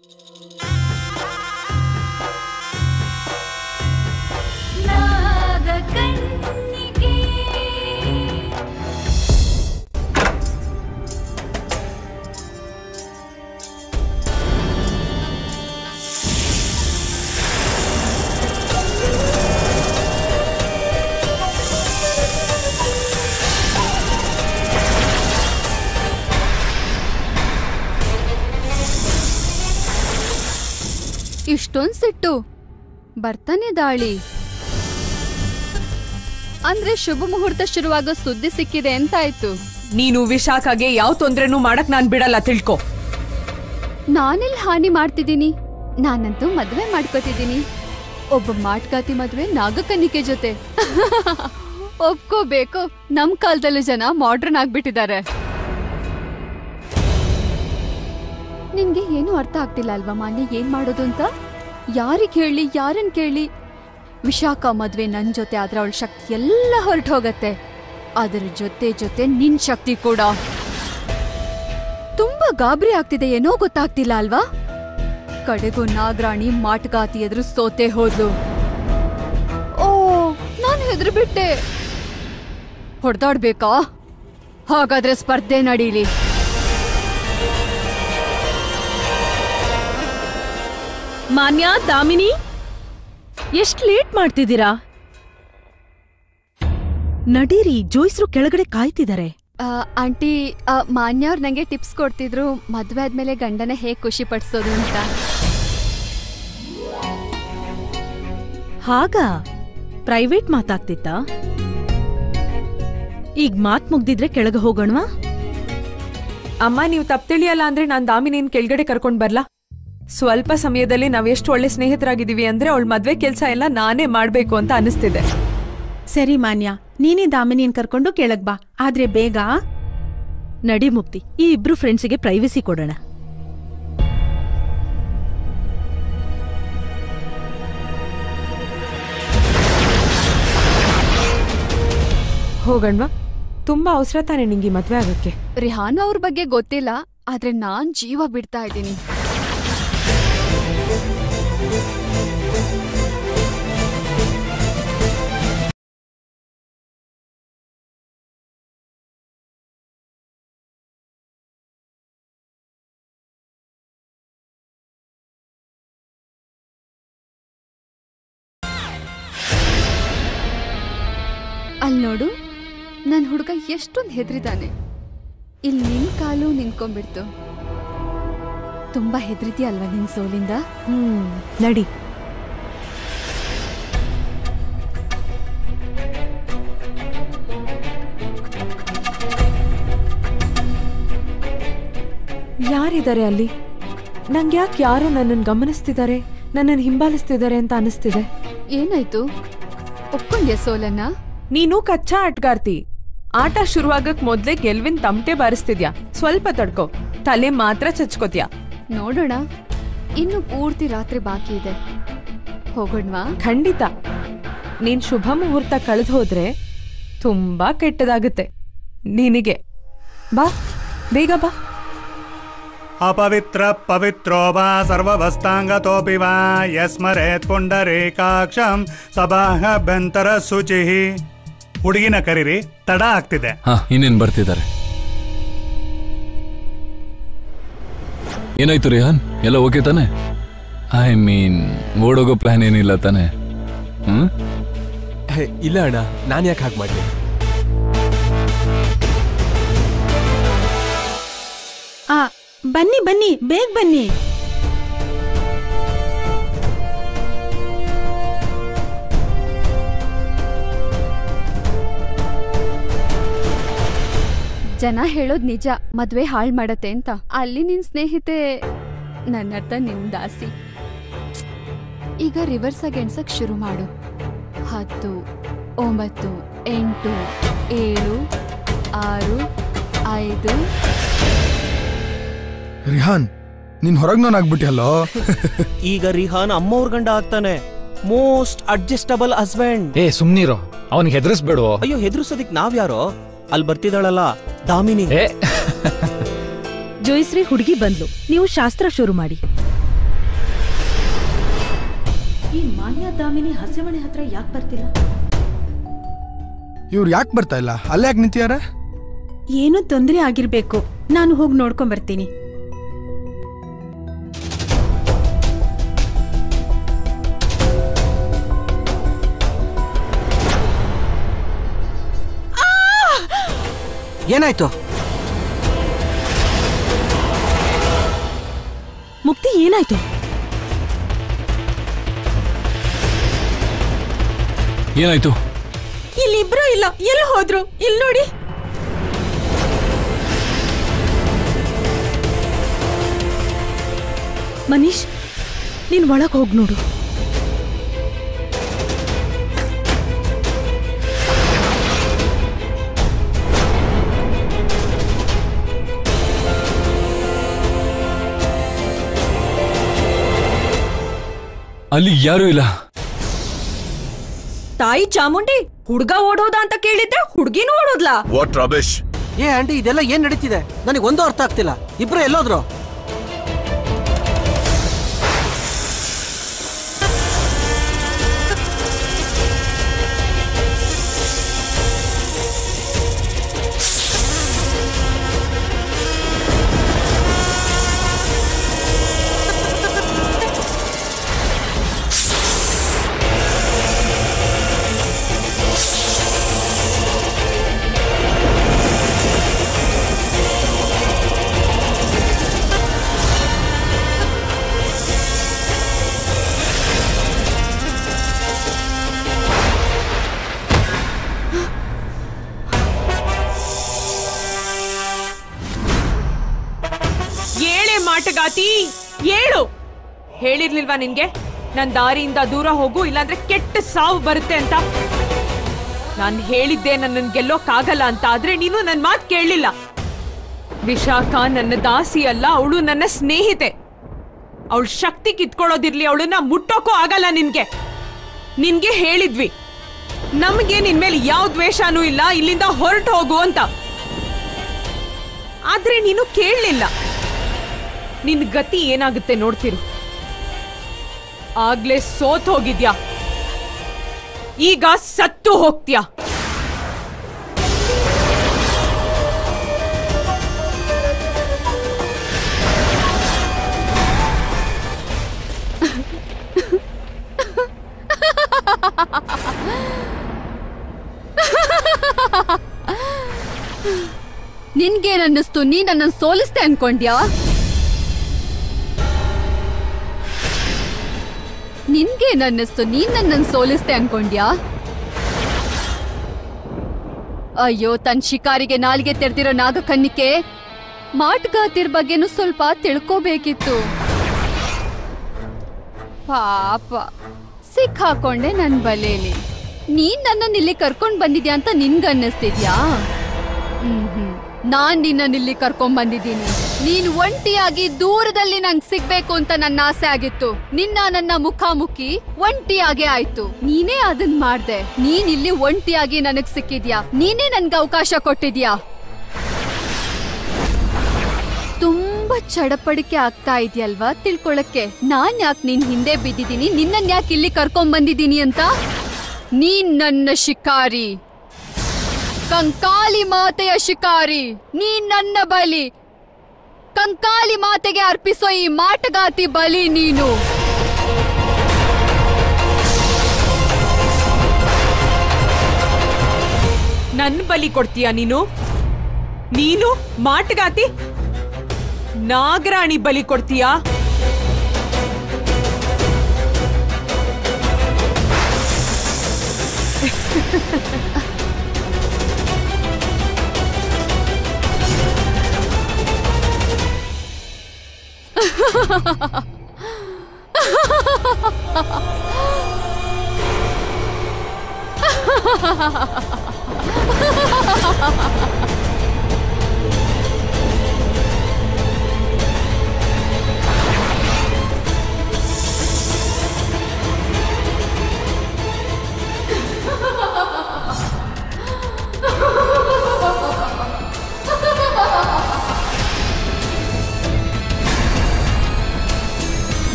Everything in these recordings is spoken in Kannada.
ಇಷ್ಟೊಂದ್ ಸಿಟ್ಟು ಬರ್ತಾನೆ ದಾಳಿ ಅಂದ್ರೆ ಶುಭ ಮುಹೂರ್ತ ಶುರುವಾಗೋ ಸುದ್ದಿ ಸಿಕ್ಕಿದೆ ಅಂತಾಯ್ತು ನೀನು ವಿಶಾಖಗೆ ಯಾವ ತೊಂದ್ರೆನೂ ಮಾಡಕ್ ನಾನ್ ಬಿಡಲ್ಲ ತಿಳ್ಕೊ ನಾನೆಲ್ ಹಾನಿ ಮಾಡ್ತಿದ್ದೀನಿ ನಾನಂತೂ ಮದ್ವೆ ಮಾಡ್ಕೋತಿದ್ದೀನಿ ಒಬ್ಬ ಮಾಟ್ಕಾತಿ ಮದ್ವೆ ನಾಗಕನ್ನಿಕೆ ಜೊತೆ ಒಪ್ಕೋಬೇಕು ನಮ್ ಕಾಲದಲ್ಲೂ ಜನ ಮಾಡ್ರನ್ ಆಗ್ಬಿಟ್ಟಿದ್ದಾರೆ ನಿನ್ಗೆ ಏನು ಅರ್ಥ ಆಗ್ತಿಲ್ಲ ಅಲ್ವಾ ಮಾನ್ಯ ಏನ್ ಮಾಡೋದು ಅಂತ ಯಾರಿಗ್ ಹೇಳಿ ಯಾರನ್ ಕೇಳಿ ವಿಶಾಖ ಮದ್ವೆ ನನ್ ಜೊತೆ ಆದ್ರೆ ಅವಳ ಶಕ್ತಿ ಎಲ್ಲ ಹೊರಟು ಹೋಗತ್ತೆ ಅದರ ಜೊತೆ ಜೊತೆ ನಿನ್ ಶಕ್ತಿ ಕೂಡ ತುಂಬಾ ಗಾಬರಿ ಆಗ್ತಿದೆ ಏನೋ ಗೊತ್ತಾಗ್ತಿಲ್ಲ ಅಲ್ವಾ ಕಡೆಗೂ ನಾಗರಾಣಿ ಮಾಟಗಾತಿ ಎದುರು ಸೋತೆ ಹೋದ್ಲು ಓ ನಾನು ಹೆದ್ರು ಬಿಟ್ಟೆ ಹೊಡೆದಾಡ್ಬೇಕಾ ಹಾಗಾದ್ರೆ ಸ್ಪರ್ಧೆ ನಡೀಲಿ ಮಾನ್ಯ ದಾಮಿನಿ ಎಷ್ಟ್ ಲೇಟ್ ಮಾಡ್ತಿದ್ದೀರಾ ನಡೀರಿ ಜೋಯಿಸ್ರು ಕೆಳಗಡೆ ಕಾಯ್ತಿದ್ದಾರೆ ಆ, ಆಂಟಿ ಆ, ಮಾನ್ಯ ಅವ್ರು ನಂಗೆ ಟಿಪ್ಸ್ ಕೊಡ್ತಿದ್ರು ಮದ್ವೆ ಆದ್ಮೇಲೆ ಗಂಡನ ಹೇಗ್ ಖುಷಿ ಪಡಿಸೋದು ಅಂತ ಹಾಗ ಪ್ರೈವೇಟ್ ಮಾತಾಗ್ತಿತ್ತ ಈಗ ಮಾತ್ ಮುಗ್ದಿದ್ರೆ ಕೆಳಗೆ ಹೋಗೋಣವಾ ಅಮ್ಮ ನೀವು ತಪ್ಪು ತಿಳಿಯಲ್ಲ ಅಂದ್ರೆ ನಾನ್ ದಾಮಿನಿನ್ ಕೆಳಗಡೆ ಕರ್ಕೊಂಡ್ ಬರ್ಲಾ ಸ್ವಲ್ಪ ಸಮಯದಲ್ಲಿ ನಾವ್ ಎಷ್ಟು ಒಳ್ಳೆ ಸ್ನೇಹಿತರಾಗಿದ್ದೀವಿ ಅಂದ್ರೆ ಅವಳ ಮದ್ವೆ ಕೆಲ್ಸ ಎಲ್ಲ ನಾನೇ ಮಾಡ್ಬೇಕು ಅಂತ ಅನಿಸ್ತಿದೆ ಸರಿ ಮಾನ್ಯ ನೀನೇ ದಾಮಿನಿಯನ್ ಕರ್ಕೊಂಡು ಕೆಳಗ್ ಬಾ ಆದ್ರೆ ಬೇಗ ನಡಿ ಮುಕ್ತಿ ಈ ಇಬ್ರು ಫ್ರೆಂಡ್ಸಿಗೆ ಪ್ರೈವಸಿ ಕೊಡೋಣ ಹೋಗಣ್ವಾ ತುಂಬಾ ಅವಸರ ತಾನೆ ನಿಂಗೆ ಈ ಮದ್ವೆ ಆಗಕ್ಕೆ ರಿಹಾನ್ ಅವ್ರ ಬಗ್ಗೆ ಗೊತ್ತಿಲ್ಲ ಆದ್ರೆ ನಾನ್ ಜೀವ ಬಿಡ್ತಾ ಇದ್ದೀನಿ ಅಲ್ ನೋಡು ನನ್ ಹುಡುಗ ಎಷ್ಟೊಂದ್ ಹೆದ್ರಿದಾನೆ ಇಲ್ಲಿ ನಿನ್ ಕಾಲು ನಿಂತ್ಕೊಂಡ್ಬಿಡ್ತು ತುಂಬಾ ಹೆದ್ರಿದ್ಯಾ ಅಲ್ವಾ ನಿನ್ ಸೋಲಿಂದ ಹ್ಮ್ ನಡಿ ಯಾರಿದ್ದಾರೆ ಅಲ್ಲಿ ನಂಗೆ ಯಾಕೆ ಯಾರೋ ನನ್ನನ್ನು ಗಮನಿಸ್ತಿದ್ದಾರೆ ನನ್ನನ್ನು ಹಿಂಬಾಲಿಸ್ತಿದ್ದಾರೆ ಅಂತ ಅನಿಸ್ತಿದೆ ಏನಾಯ್ತು ಒಪ್ಕೊಂಡ್ಯಾ ಸೋಲನ್ನ ನೀನು ಕಚ್ಚಾ ಆಟ್ಗಾರ್ತಿ ಆಟ ಶುರುವಾಗಕ್ ಮೊದ್ಲೇ ಗೆಲ್ವಿನ್ ತಮಟೆ ಬಾರಿಸ್ತಿದ್ಯಾ ಸ್ವಲ್ಪ ತಡ್ಕೋ ತಲೆ ಮಾತ್ರ ಚಚ್ಕೋತ್ಯಾ ನೋಡೋಣ ಇನ್ನು ಪೂರ್ತಿ ರಾತ್ರಿ ಬಾಕಿ ಇದೆ ಹೋಗೋಣ್ವಾ ಖಂಡಿತ ನೀನ್ ಶುಭ ಮುಹೂರ್ತ ಕಳೆದು ಹೋದ್ರೆ ತುಂಬಾ ಕೆಟ್ಟದಾಗುತ್ತೆ ನಿನಗೆ ಬಾ ಬೇಗ ಬಾ अपवित्र पवित्रो वा सर्ववस्ताङ्गतोऽपि वा यस्मरेत् ಪುಂಡರೀಕಾಕ್ಷಂ ಸಭಾಭ್ಯಂತರ ಶುಚಿಃ ಹುಡುಗಿನ ಕರೀರಿ ತಡ ಆಗ್ತಿದೆ ಹಾ ಇನ್ನೇನ್ ಬರ್ತಿದ್ದಾರೆ ಏನಾಯ್ತು ರಿಹಾನ್ ಎಲ್ಲ ಓಕೆ ತಾನೆ ಐ ಮೀನ್ ಓಡೋಗೋ ಪ್ಲಾನ್ ಏನಿಲ್ಲ ತಾನೆ ಹ್ಮ್ ಹೇ, ಇಲ್ಲ ಅಣ್ಣ ನಾನು ಯಾಕೆ ಹಾಗೆ ಮಾಡಲಿ ಆ ಬನ್ನಿ ಬನ್ನಿ ಬೇಗ ಬನ್ನಿ ಜನ ಹೇಳೋದ್ ನಿಜ ಮದ್ವೆ ಹಾಳ್ ಮಾಡತ್ತೆ ಅಂತ ಅಲ್ಲಿ ನಿನ್ ಸ್ನೇಹಿತೆ ನನ್ನರ್ಥ ನಿನ್ ದಾಸಿ ಈಗ ರಿವರ್ಸ್ ಆಗಿ ಎಣ್ಸಕ್ ಶುರು ಮಾಡು ಹತ್ತು ಒಂಬತ್ತು ಎಂಟು ಏಳು ಆರು ಐದು ರಿಹಾನ್ ನೀನ್ ಹೊರಗ್ನೋನಾಗ್ಬಿಟ್ಟಿಯಲ್ಲೋ ಈಗ ರಿಹಾನ್ ಅಮ್ಮವ್ರ ಗಂಡ ಆಗ್ತಾನೆ ಮೋಸ್ಟ್ ಅಡ್ಜಸ್ಟಬಲ್ ಹಸ್ಬೆಂಡ್ ಏ ಸುಮ್ನಿರೋ ಅವನಿಗೆ ಹೆದರ್ಸ್ಬೇಡು ಅಯ್ಯೋ ಹೆದರ್ಸೋದಿಕ್ ನಾವ್ಯಾರೋ ಅಲ್ಲಿ ಬರ್ತಿದ್ದಾಳಲ್ಲ ದಾಮಿನಿ ಜೋಯಿಸ್ರಿ ಹುಡುಗಿ ಬಂದ್ಲು ನೀವು ಶಾಸ್ತ್ರ ಶುರು ಮಾಡಿ ಈ ಮಾನ್ಯ ದಾಮಿನಿ ಹಸಿಮಣೆ ಹತ್ರ ಯಾಕೆ ಬರ್ತಿಲ್ಲ ಇವ್ರು ಯಾಕೆ ಬರ್ತಾ ಇಲ್ಲ ಅಲ್ಲೇ ಯಾಕೆ ನಿಂತಿಯಾರ ಏನೋ ತೊಂದರೆ ಆಗಿರ್ಬೇಕು ನಾನು ಹೋಗಿ ನೋಡ್ಕೊಂಡ್ ಬರ್ತೀನಿ ಏನಾಯ್ತು ಮುಕ್ತಿ ಏನಾಯ್ತು ಏನಾಯ್ತು ಇಲ್ಲಿಬ್ರು ಇಲ್ಲ ಎಲ್ಲಿ ಹೋದ್ರು ಇಲ್ಲಿ ನೋಡಿ ಮನೀಶ್ ನೀನ್ ಒಳಗ್ ಹೋಗ್ ನೋಡು ಅಲ್ಲಿ ಯಾರೂ ಇಲ್ಲ ತಾಯಿ ಚಾಮುಂಡಿ ಹುಡ್ಗ ಓಡೋದ ಅಂತ ಕೇಳಿದ್ದೆ ಹುಡ್ಗಿನೂ ಓಡೋದ್ಲಾ ವಾಟ್ ರಬೇಶ್ ಏ ಆಂಟಿ ಇದೆಲ್ಲ ಏನ್ ನಡೀತಿದೆ ನನಗೆ ಒಂದು ಅರ್ಥ ಆಗ್ತಿಲ್ಲ ಇಬ್ರು ಎಲ್ಲೋದ್ರು ಏಳೆ ಮಾಟಗಾತಿ ಏಳು ಹೇಳಿರ್ಲಿಲ್ವಾ ನಿನ್ಗೆ ನನ್ ದಾರಿಯಿಂದ ದೂರ ಹೋಗು ಇಲ್ಲಾಂದ್ರೆ ಕೆಟ್ಟ ಸಾವು ಬರುತ್ತೆ ಅಂತ ನಾನ್ ಹೇಳಿದ್ದೆ ನನ್ನ ಗೆಲ್ಲೋಕ್ಕಾಗಲ್ಲ ಅಂತ ಆದ್ರೆ ನೀನು ನನ್ ಮಾತ್ ಕೇಳಲಿಲ್ಲ ವಿಶಾಖ ನನ್ನ ದಾಸಿ ಅಲ್ಲ ಅವಳು ನನ್ನ ಸ್ನೇಹಿತೆ ಅವಳ ಶಕ್ತಿ ಕಿತ್ಕೊಳ್ಳೋದಿರ್ಲಿ ಅವಳನ್ನ ಮುಟ್ಟೋಕೋ ಆಗಲ್ಲ ನಿನ್ಗೆ ನಿನ್ಗೆ ಹೇಳಿದ್ವಿ ನಮ್ಗೆ ನಿನ್ ಮೇಲೆ ಯಾವ ದ್ವೇಷನೂ ಇಲ್ಲ ಇಲ್ಲಿಂದ ಹೊರಟು ಹೋಗು ಅಂತ ಆದ್ರೆ ನೀನು ಕೇಳಲಿಲ್ಲ ನಿನ್ ಗತಿ ಏನಾಗುತ್ತೆ ನೋಡ್ತಿರು ಆಗ್ಲೇ ಸೋತ್ ಹೋಗಿದ್ಯಾ ಈಗ ಸತ್ತು ಹೋಗ್ತ್ಯಾ ನಿನ್ಗೇನನ್ನಿಸ್ತು ನೀ ನನ್ನನ್ನು ಸೋಲಿಸ್ತೆ ಅನ್ಕೊಂಡ್ಯಾ ನಿನ್ಗೇನನ್ನಿಸ್ತು ನೀನ್ ನನ್ನನ್ನು ಸೋಲಿಸ್ತೆ ಅನ್ಕೊಂಡ್ಯಾ ಅಯ್ಯೋ ತನ್ ಶಿಕಾರಿಗೆ ನಾಲ್ಗೆ ತೆರೆದಿರೋ ನಾಗಕನ್ನಿಕೆ ಮಾಟ್ಗಾತಿರ್ ಬಗ್ಗೆನೂ ಸ್ವಲ್ಪ ತಿಳ್ಕೋಬೇಕಿತ್ತು ಪಾಪ ಸಿಕ್ಕಾಕೊಂಡೆ ನನ್ ಬಲೇಲಿ ನೀನ್ ನನ್ನನ್ನ ಇಲ್ಲಿ ಕರ್ಕೊಂಡ್ ಬಂದಿದ್ಯಾ ಅಂತ ನಿನ್ಗನ್ನಿಸ್ತಿದ್ಯಾ ಹ್ಮ್ ಹ್ಮ್ ನಾನ್ ನಿನ್ನನ್ನ ಇಲ್ಲಿ ಕರ್ಕೊಂಡ್ ಬಂದಿದ್ದೀನಿ ನೀನ್ ಒಂಟಿಯಾಗಿ ದೂರದಲ್ಲಿ ನಂಗ್ ಸಿಗ್ಬೇಕು ಅಂತ ನನ್ನ ಆಸೆ ಆಗಿತ್ತು ನಿನ್ನ ನನ್ನ ಮುಖಾಮುಖಿ ಒಂಟಿಯಾಗೆ ಆಯ್ತು ನೀನೇ ಅದನ್ ಮಾಡ್ದೆ ನೀನ್ ಇಲ್ಲಿ ಒಂಟಿಯಾಗಿ ನನಗ್ ಸಿಕ್ಕಿದ್ಯಾ ನೀನೇ ನನ್ಗೆ ಅವಕಾಶ ಕೊಟ್ಟಿದ್ಯಾ ತುಂಬಾ ಚಡಪಡಿಕೆ ಆಗ್ತಾ ಇದೆಯಲ್ವಾ ತಿಳ್ಕೊಳಕ್ಕೆ ನಾನ್ ಯಾಕೆ ನಿನ್ ಹಿಂದೆ ಬಿದ್ದಿದ್ದೀನಿ ನಿನ್ನನ್ ಯಾಕೆ ಇಲ್ಲಿ ಕರ್ಕೊಂಡ್ ಬಂದಿದ್ದೀನಿ ಅಂತ ನೀನ್ ನನ್ನ ಶಿಕಾರಿ ಕಂಕಾಲಿ ಮಾತೆಯ ಶಿಕಾರಿ ನೀನ್ ನನ್ನ ಬಲಿ ಕಂಕಾಲಿ ಮಾತೆಗೆ ಅರ್ಪಿಸೋ ಈ ಮಾಟಗಾತಿ ಬಲಿ ನೀನು ನನ್ ಬಲಿ ಕೊಡ್ತೀಯ ನೀನು ನೀನು ಮಾಟಗಾತಿ ನಾಗರಾಣಿ ಬಲಿ ಕೊಡ್ತೀಯಾ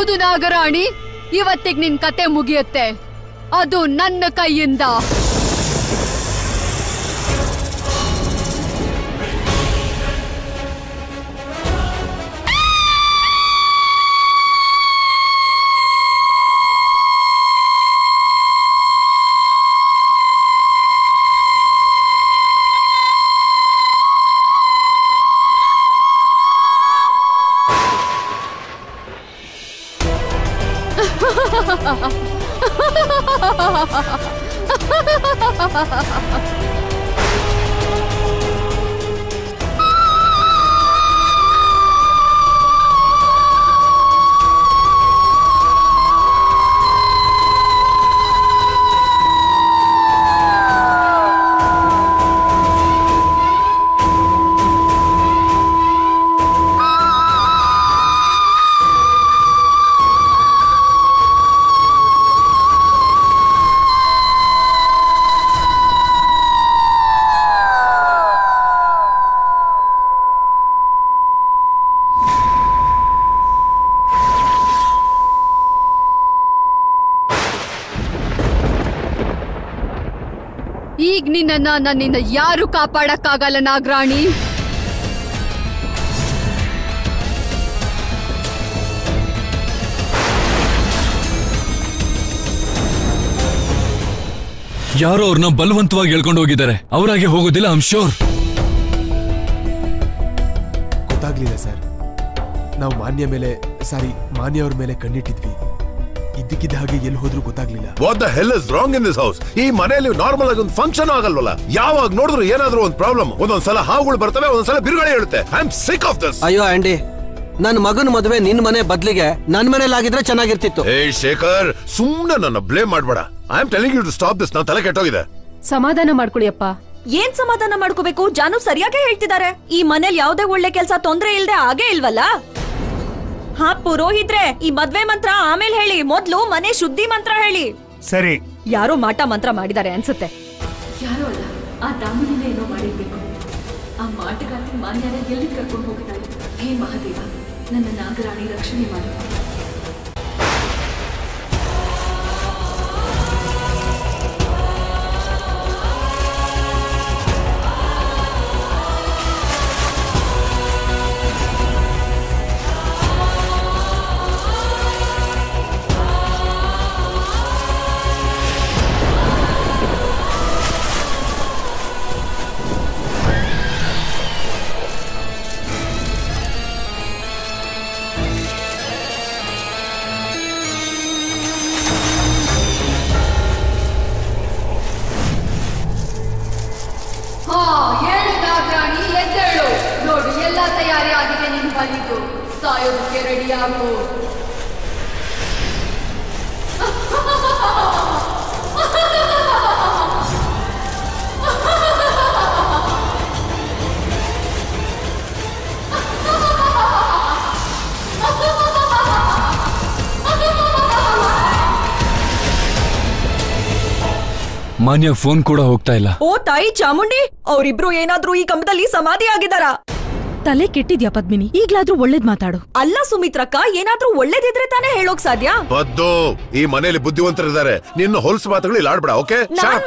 ಹೌದು ನಾಗರಾಣಿ ಇವತ್ತಿಗ್ ನಿನ್ ಕತೆ ಮುಗಿಯುತ್ತೆ ಅದು ನನ್ನ ಕೈಯಿಂದ ಈಗ ನಿನ್ನನ್ನ ನನ್ನಿಂದ ಯಾರು ಕಾಪಾಡಕ್ಕಾಗಲ್ಲ ನಾಗರಾಣಿ ಯಾರೋ ಅವ್ರನ್ನ ಬಲವಂತವಾಗಿ ಹೇಳ್ಕೊಂಡು ಹೋಗಿದ್ದಾರೆ ಅವರಾಗೆ ಹೋಗೋದಿಲ್ಲ ಐಮ್ ಶೋರ್ ಗೊತ್ತಾಗ್ಲಿಲ್ಲ ಸರ್ ನಾವು ಮಾನ್ಯ ಮೇಲೆ ಸಾರಿ ಮಾನ್ಯ ಅವ್ರ ಮೇಲೆ ಕಣ್ಣಿಟ್ಟಿದ್ವಿ ಇದ್ದಕ್ಕಿದ್ದ ಹಾಗೆ ಎಲ್ಲಿ ಹೋದ್ರೂ ಗೊತ್ತಾಗ್ಲಿಲ್ಲ what the hell is wrong in this house ಈ ಮನೆಯಲ್ಲಿ ನಾರ್ಮಲ್ ಆಗಿ ಒಂದು ಫಂಕ್ಷನ್ ಆಗಲ್ವಲ್ಲ ಯಾವಾಗ ನೋಡಿದ್ರು ಏನಾದ್ರೂ ಒಂದು ಪ್ರಾಬ್ಲಮ್ ಒಂದೊಂದ್ಸಲ ಹಾವುಗಳು ಬರ್ತವೆ ಒಂದೊಂದ್ಸಲ ಬಿರುಗಾಳಿ ಹೇಳುತ್ತೆ I am sick of this ಅಯ್ಯೋ ಆಂಡಿ ನನ್ನ ಮಗನ ಮದುವೆ ನಿನ್ ಮನೆ ಬದ್ಲಿಗೆ ನನ್ ಮನೇಲಾಗಿದ್ರೆ ಚೆನ್ನಾಗಿರ್ತಿತ್ತು ಏ ಶೇಖರ್ ಸುಮ್ನೆ ನನ್ನ ಬ್ಲೇಮ್ ಮಾಡ್ಬೇಡ I am telling you to stop this ನಾನು ತಲೆ ಕೆಟ್ಟೋಗಿದೆ ಸಮಾಧಾನ ಮಾಡ್ಕೊಳ್ಳಿಯಪ್ಪ ಏನ್ ಸಮಾಧಾನ ಮಾಡ್ಕೋಬೇಕು ಜಾನು ಸರಿಯಾಗಿ ಹೇಳ್ತಿದ್ದಾರೆ ಈ ಮನೇಲಿ ಯಾವ್ದೇ ಒಳ್ಳೆ ಕೆಲ್ಸ ತೊಂದ್ರೆ ಇಲ್ದೆ ಆಗೇ ಇಲ್ವಲ್ಲ ಹಾ ಪುರೋಹಿತ್ರೆ ಈ ಮದ್ವೆ ಮಂತ್ರ ಆಮೇಲೆ ಹೇಳಿ ಮೊದ್ಲು ಮನೆ ಶುದ್ಧಿ ಮಂತ್ರ ಹೇಳಿ ಸರಿ ಯಾರೋ ಮಾಟ ಮಂತ್ರ ಮಾಡಿದ್ದಾರೆ ಅನ್ಸುತ್ತೆ ಯಾರೋ ಅಲ್ಲ ಆ ದಾಮಿನಿನೇ ಏನೋ ಮಾಡಿರ್ಬೇಕು ಆ ಮಾಟಗಾತಿ ಮಾನ್ಯನ ಎಲ್ಲಿ ಕರ್ಕೊಂಡು ಹೋಗಿದ್ದಾಳೆ ಹೇ ಮಹಾದೇವ ನನ್ನ ನಾಗರಾಣಿ ರಕ್ಷಣೆ ಮಾಡು ಹಾ ಹೇಳು ನಾಗರಾಣಿ ಎದ್ದೇಳು ನೋಡು ಎಲ್ಲ ತಯಾರಿ ಆಗಿದೆ ನಿನ್ ಬಲಿದು ಸಾಯೋದಕ್ಕೆ ರೆಡಿ ಆಗು ಮಾನ್ಯ ಫೋನ್ ಕೂಡ ಹೋಗ್ತಾ ಇಲ್ಲ ಓ ತಾಯಿ ಚಾಮುಂಡಿ ಅವ್ರಿಬ್ರು ಏನಾದ್ರೂ ಈ ಕಂಬದಲ್ಲಿ ಸಮಾಧಿ ಆಗಿದಾರ ತಲೆ ಕೆಟ್ಟಿದ್ಯಾ ಪದ್ಮಿನಿ ಈಗ್ಲಾದ್ರೂ ಒಳ್ಳೇದ್ ಮಾತಾಡು ಅಲ್ಲ ಸುಮಿತ್ರಕ್ಕ ಏನಾದ್ರೂ ಒಳ್ಳೇದಿದ್ರೆ ತಾನೇ ಹೇಳೋಕ್ ಸಾಧ್ಯ ಬದ್ದು ಈ ಮನೆಯಲ್ಲಿ ಬುದ್ಧಿವಂತರಿದ್ದಾರೆ ನಿನ್ನ ಹೊಲಸು ಮಾತುಗಳು ಇಲ್ಲಿ ಆಡ್ಬೇಡ ಓಕೆ ನಾನ್-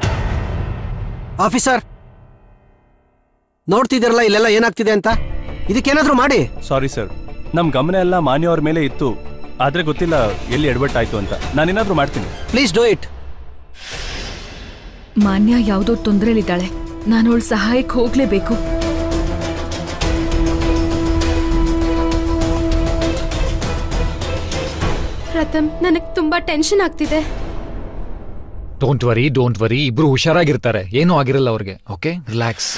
ಆಫೀಸರ್ ನೋಡ್ತಿದ್ದೀರಲ್ಲ ಇಲ್ಲೆಲ್ಲ ಏನಾಗ್ತಿದೆ ಅಂತ ಇದಕ್ಕೇನಾದ್ರೂ ಮಾಡಿ ಸಾರಿ ಸರ್ ನಮ್ ಗಮನ ಎಲ್ಲ ಮಾನ್ಯ ಅವ್ರ ಮೇಲೆ ಇತ್ತು ಆದ್ರೆ ಗೊತ್ತಿಲ್ಲ ಎಲ್ಲಿ ಎಡವಟ್ಟಾಯ್ತು ಅಂತ ನಾನೇನಾದ್ರೂ ಮಾಡ್ತೀನಿ ಪ್ಲೀಸ್ ಡೂ ಇಟ್ ಮಾನ್ಯ ಯಾವುದೋ ತೊಂದರೆಲಿದ್ದಾಳೆ ನಾನು ಅವಳ ಸಹಾಯಕ್ಕೆ ಹೋಗ್ಲೇಬೇಕು ಪ್ರಥಮ್ ನನಗ್ ತುಂಬಾ ಟೆನ್ಷನ್ ಆಗ್ತಿದೆ ಡೋಂಟ್ ವರಿ ಡೋಂಟ್ ವರಿ ಇಬ್ರು ಹುಷಾರಾಗಿರ್ತಾರೆ ಏನೂ ಆಗಿರಲ್ಲ ಅವ್ರಿಗೆ ಓಕೆ ರಿಲ್ಯಾಕ್ಸ್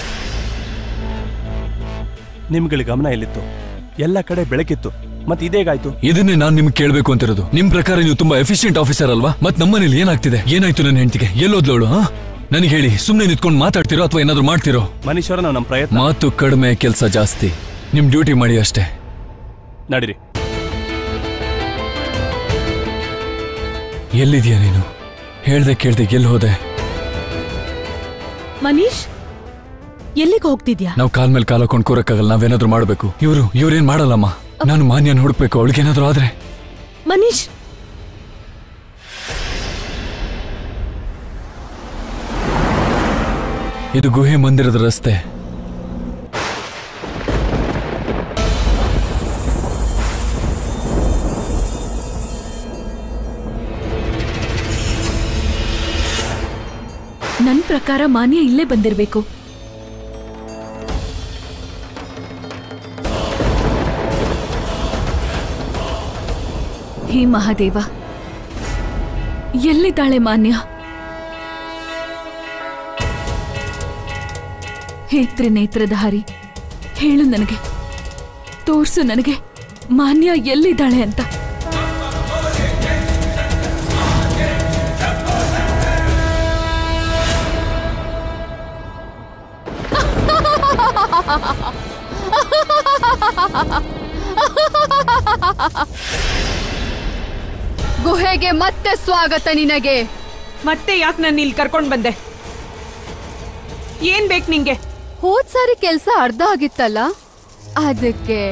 ನಿಮ್ಗಳ ಗಮನ ಎಲ್ಲಿತ್ತು ಎಲ್ಲ ಕಡೆ ಬೆಳಕಿತ್ತು ಮತ್ ಇದೇಗಾಯ್ತು ಇದನ್ನೇ ನಾನು ನಿಮ್ಗೆ ಕೇಳ್ಬೇಕು ಅಂತಿರೋದು ನಿಮ್ ಪ್ರಕಾರ ನೀವು ತುಂಬಾ ಎಫಿಷಿಯಂಟ್ ಆಫೀಸರ್ ಅಲ್ವಾ ಮತ್ ನಮ್ಮನೇಲಿ ಏನಾಗ್ತಿದೆ ಏನಾಯ್ತು ನನ್ನ ಹೆಂಡತಿಗೆ ಎಲ್ಲೋದ್ಲವಳು ಹಾ ನನಗೆ ಹೇಳಿ ಸುಮ್ನೆ ನಿಂತ್ಕೊಂಡು ಮಾತಾಡ್ತಿರೋ ಅಥವಾ ಏನಾದ್ರು ಮಾಡ್ತಿರೋ ಮನೀಶ್ವರ ನಾವು ನಮ್ಮ ಪ್ರಯತ್ನ ಮಾತು ಕಡಿಮೆ ಕೆಲಸ ಜಾಸ್ತಿ ನಿಮ್ ಡ್ಯೂಟಿ ಮಾಡಿ ಅಷ್ಟೇ ನಡೀರಿ ಎಲ್ಲಿದ್ಯಾ ನೀನು ಹೇಳ್ದೆ ಕೇಳ್ದೆ ಎಲ್ಲಿ ಹೋದೆ ಮನೀಶ್ ಎಲ್ಲಿಗೆ ಹೋಗ್ತಿದ್ಯಾ ನಾವು ಕಾಲ್ ಮೇಲೆ ಕಾಲ್ ಹಾಕೊಂಡು ಕೂರಕ್ಕಾಗಲ್ಲ ನಾವೇನಾದ್ರೂ ಮಾಡ್ಬೇಕು ಇವ್ರು ಇವ್ರೇನ್ ಮಾಡಲ್ಲಮ್ಮ ನಾನು ಮಾನ್ಯನ್ ಹುಡುಕ್ಬೇಕು ಅವಳಿಗೇನಾದ್ರೂ ಆದ್ರೆ ಮನೀಶ್ ಇದು ಗುಹೆ ಮಂದಿರದ ರಸ್ತೆ ನನ್ ಪ್ರಕಾರ ಮಾನ್ಯ ಇಲ್ಲೇ ಬಂದಿರ್ಬೇಕು ಹೇ ಮಹಾದೇವ ಎಲ್ಲಿದ್ದಾಳೆ ಮಾನ್ಯ ಹೇ ತ್ರಿನೇತ್ರಧಾರಿ ಹೇಳು ನನಗೆ ತೋರ್ಸು ನನಗೆ ಮಾನ್ಯ ಎಲ್ಲಿದ್ದಾಳೆ ಅಂತ ಗುಹೆಗೆ ಮತ್ತೆ ಸ್ವಾಗತ ನಿನಗೆ ಮತ್ತೆ ಯಾಕೆ ನಾನು ಇಲ್ಲಿ ಕರ್ಕೊಂಡ್ ಬಂದೆ ಏನ್ ಬೇಕು ನಿಂಗೆ ಹೋದ್ ಸಾರಿ ಕೆಲ್ಸ ಅರ್ಧ ಆಗಿತ್ತಲ್ಲ ಅದಕ್ಕೆ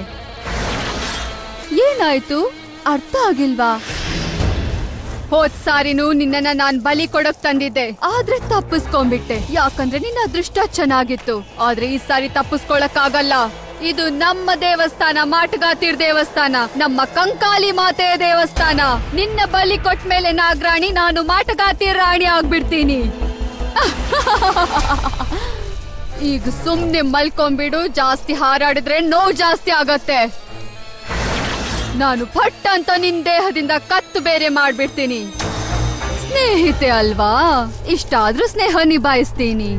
ಏನಾಯ್ತು ಅರ್ಥ ಆಗಿಲ್ವಾ ಹೋದ್ ಸಾರಿನೂ ನಿನ್ನನ್ನ ನಾನ್ ಬಲಿ ಕೊಡಕ್ ತಂದಿದ್ದೆ ಆದ್ರೆ ತಪ್ಪಿಸ್ಕೊಂಡ್ಬಿಟ್ಟೆ ಯಾಕಂದ್ರೆ ನಿನ್ನ ಅದೃಷ್ಟ ಚೆನ್ನಾಗಿತ್ತು ಆದ್ರೆ ಈ ಸಾರಿ ತಪ್ಪಿಸ್ಕೊಳಕ್ ಆಗಲ್ಲ ಇದು ನಮ್ಮ ದೇವಸ್ಥಾನ ಮಾಟಗಾತಿರ್ ದೇವಸ್ಥಾನ ನಮ್ಮ ಕಂಕಾಲಿ ಮಾತೆಯ ದೇವಸ್ಥಾನ ನಿನ್ನ ಬಲಿ ಕೊಟ್ಟ ಮೇಲೆ ನಾಗರಾಣಿ ನಾನು ಮಾಟಗಾತಿರ್ ರಾಣಿ ಆಗ್ಬಿಡ್ತೀನಿ ಈಗ ಸುಮ್ನೆ ಮಲ್ಕೊಂಬಿಡು ಜಾಸ್ತಿ ಹಾರಾಡಿದ್ರೆ ನೋವು ಜಾಸ್ತಿ ಆಗತ್ತೆ ನಾನು ಫಟ್ ಅಂತ ನಿನ್ ದೇಹದಿಂದ ಕತ್ತು ಬೇರೆ ಮಾಡ್ಬಿಡ್ತೀನಿ ಸ್ನೇಹಿತೆ ಅಲ್ವಾ ಇಷ್ಟಾದ್ರೂ ಸ್ನೇಹ ನಿಭಾಯಿಸ್ತೀನಿ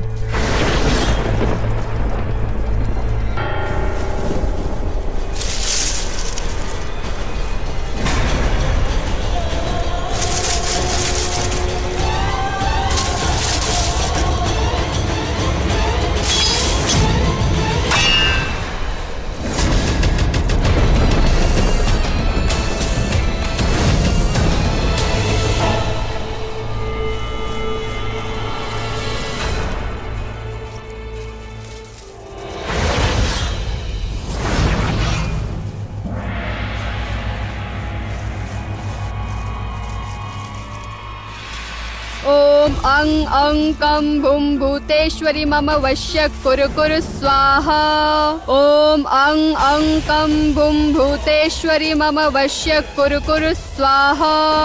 ಓಂ ಅಂ ಅಂ ಕಂ ಭುಂ ಭೂತೇಶ್ವರಿ ಮಮ ವಶ್ಯ ಕುರು ಕುರು ಸ್ವಾಹ ಓಂ ಅಂ ಅಂ ಕಂ ಭುಂ ಭೂತೇಶ್ವರಿ ಮಮ ವಶ್ಯ ಕುರು ಕುರು ಸ್ವಾಹ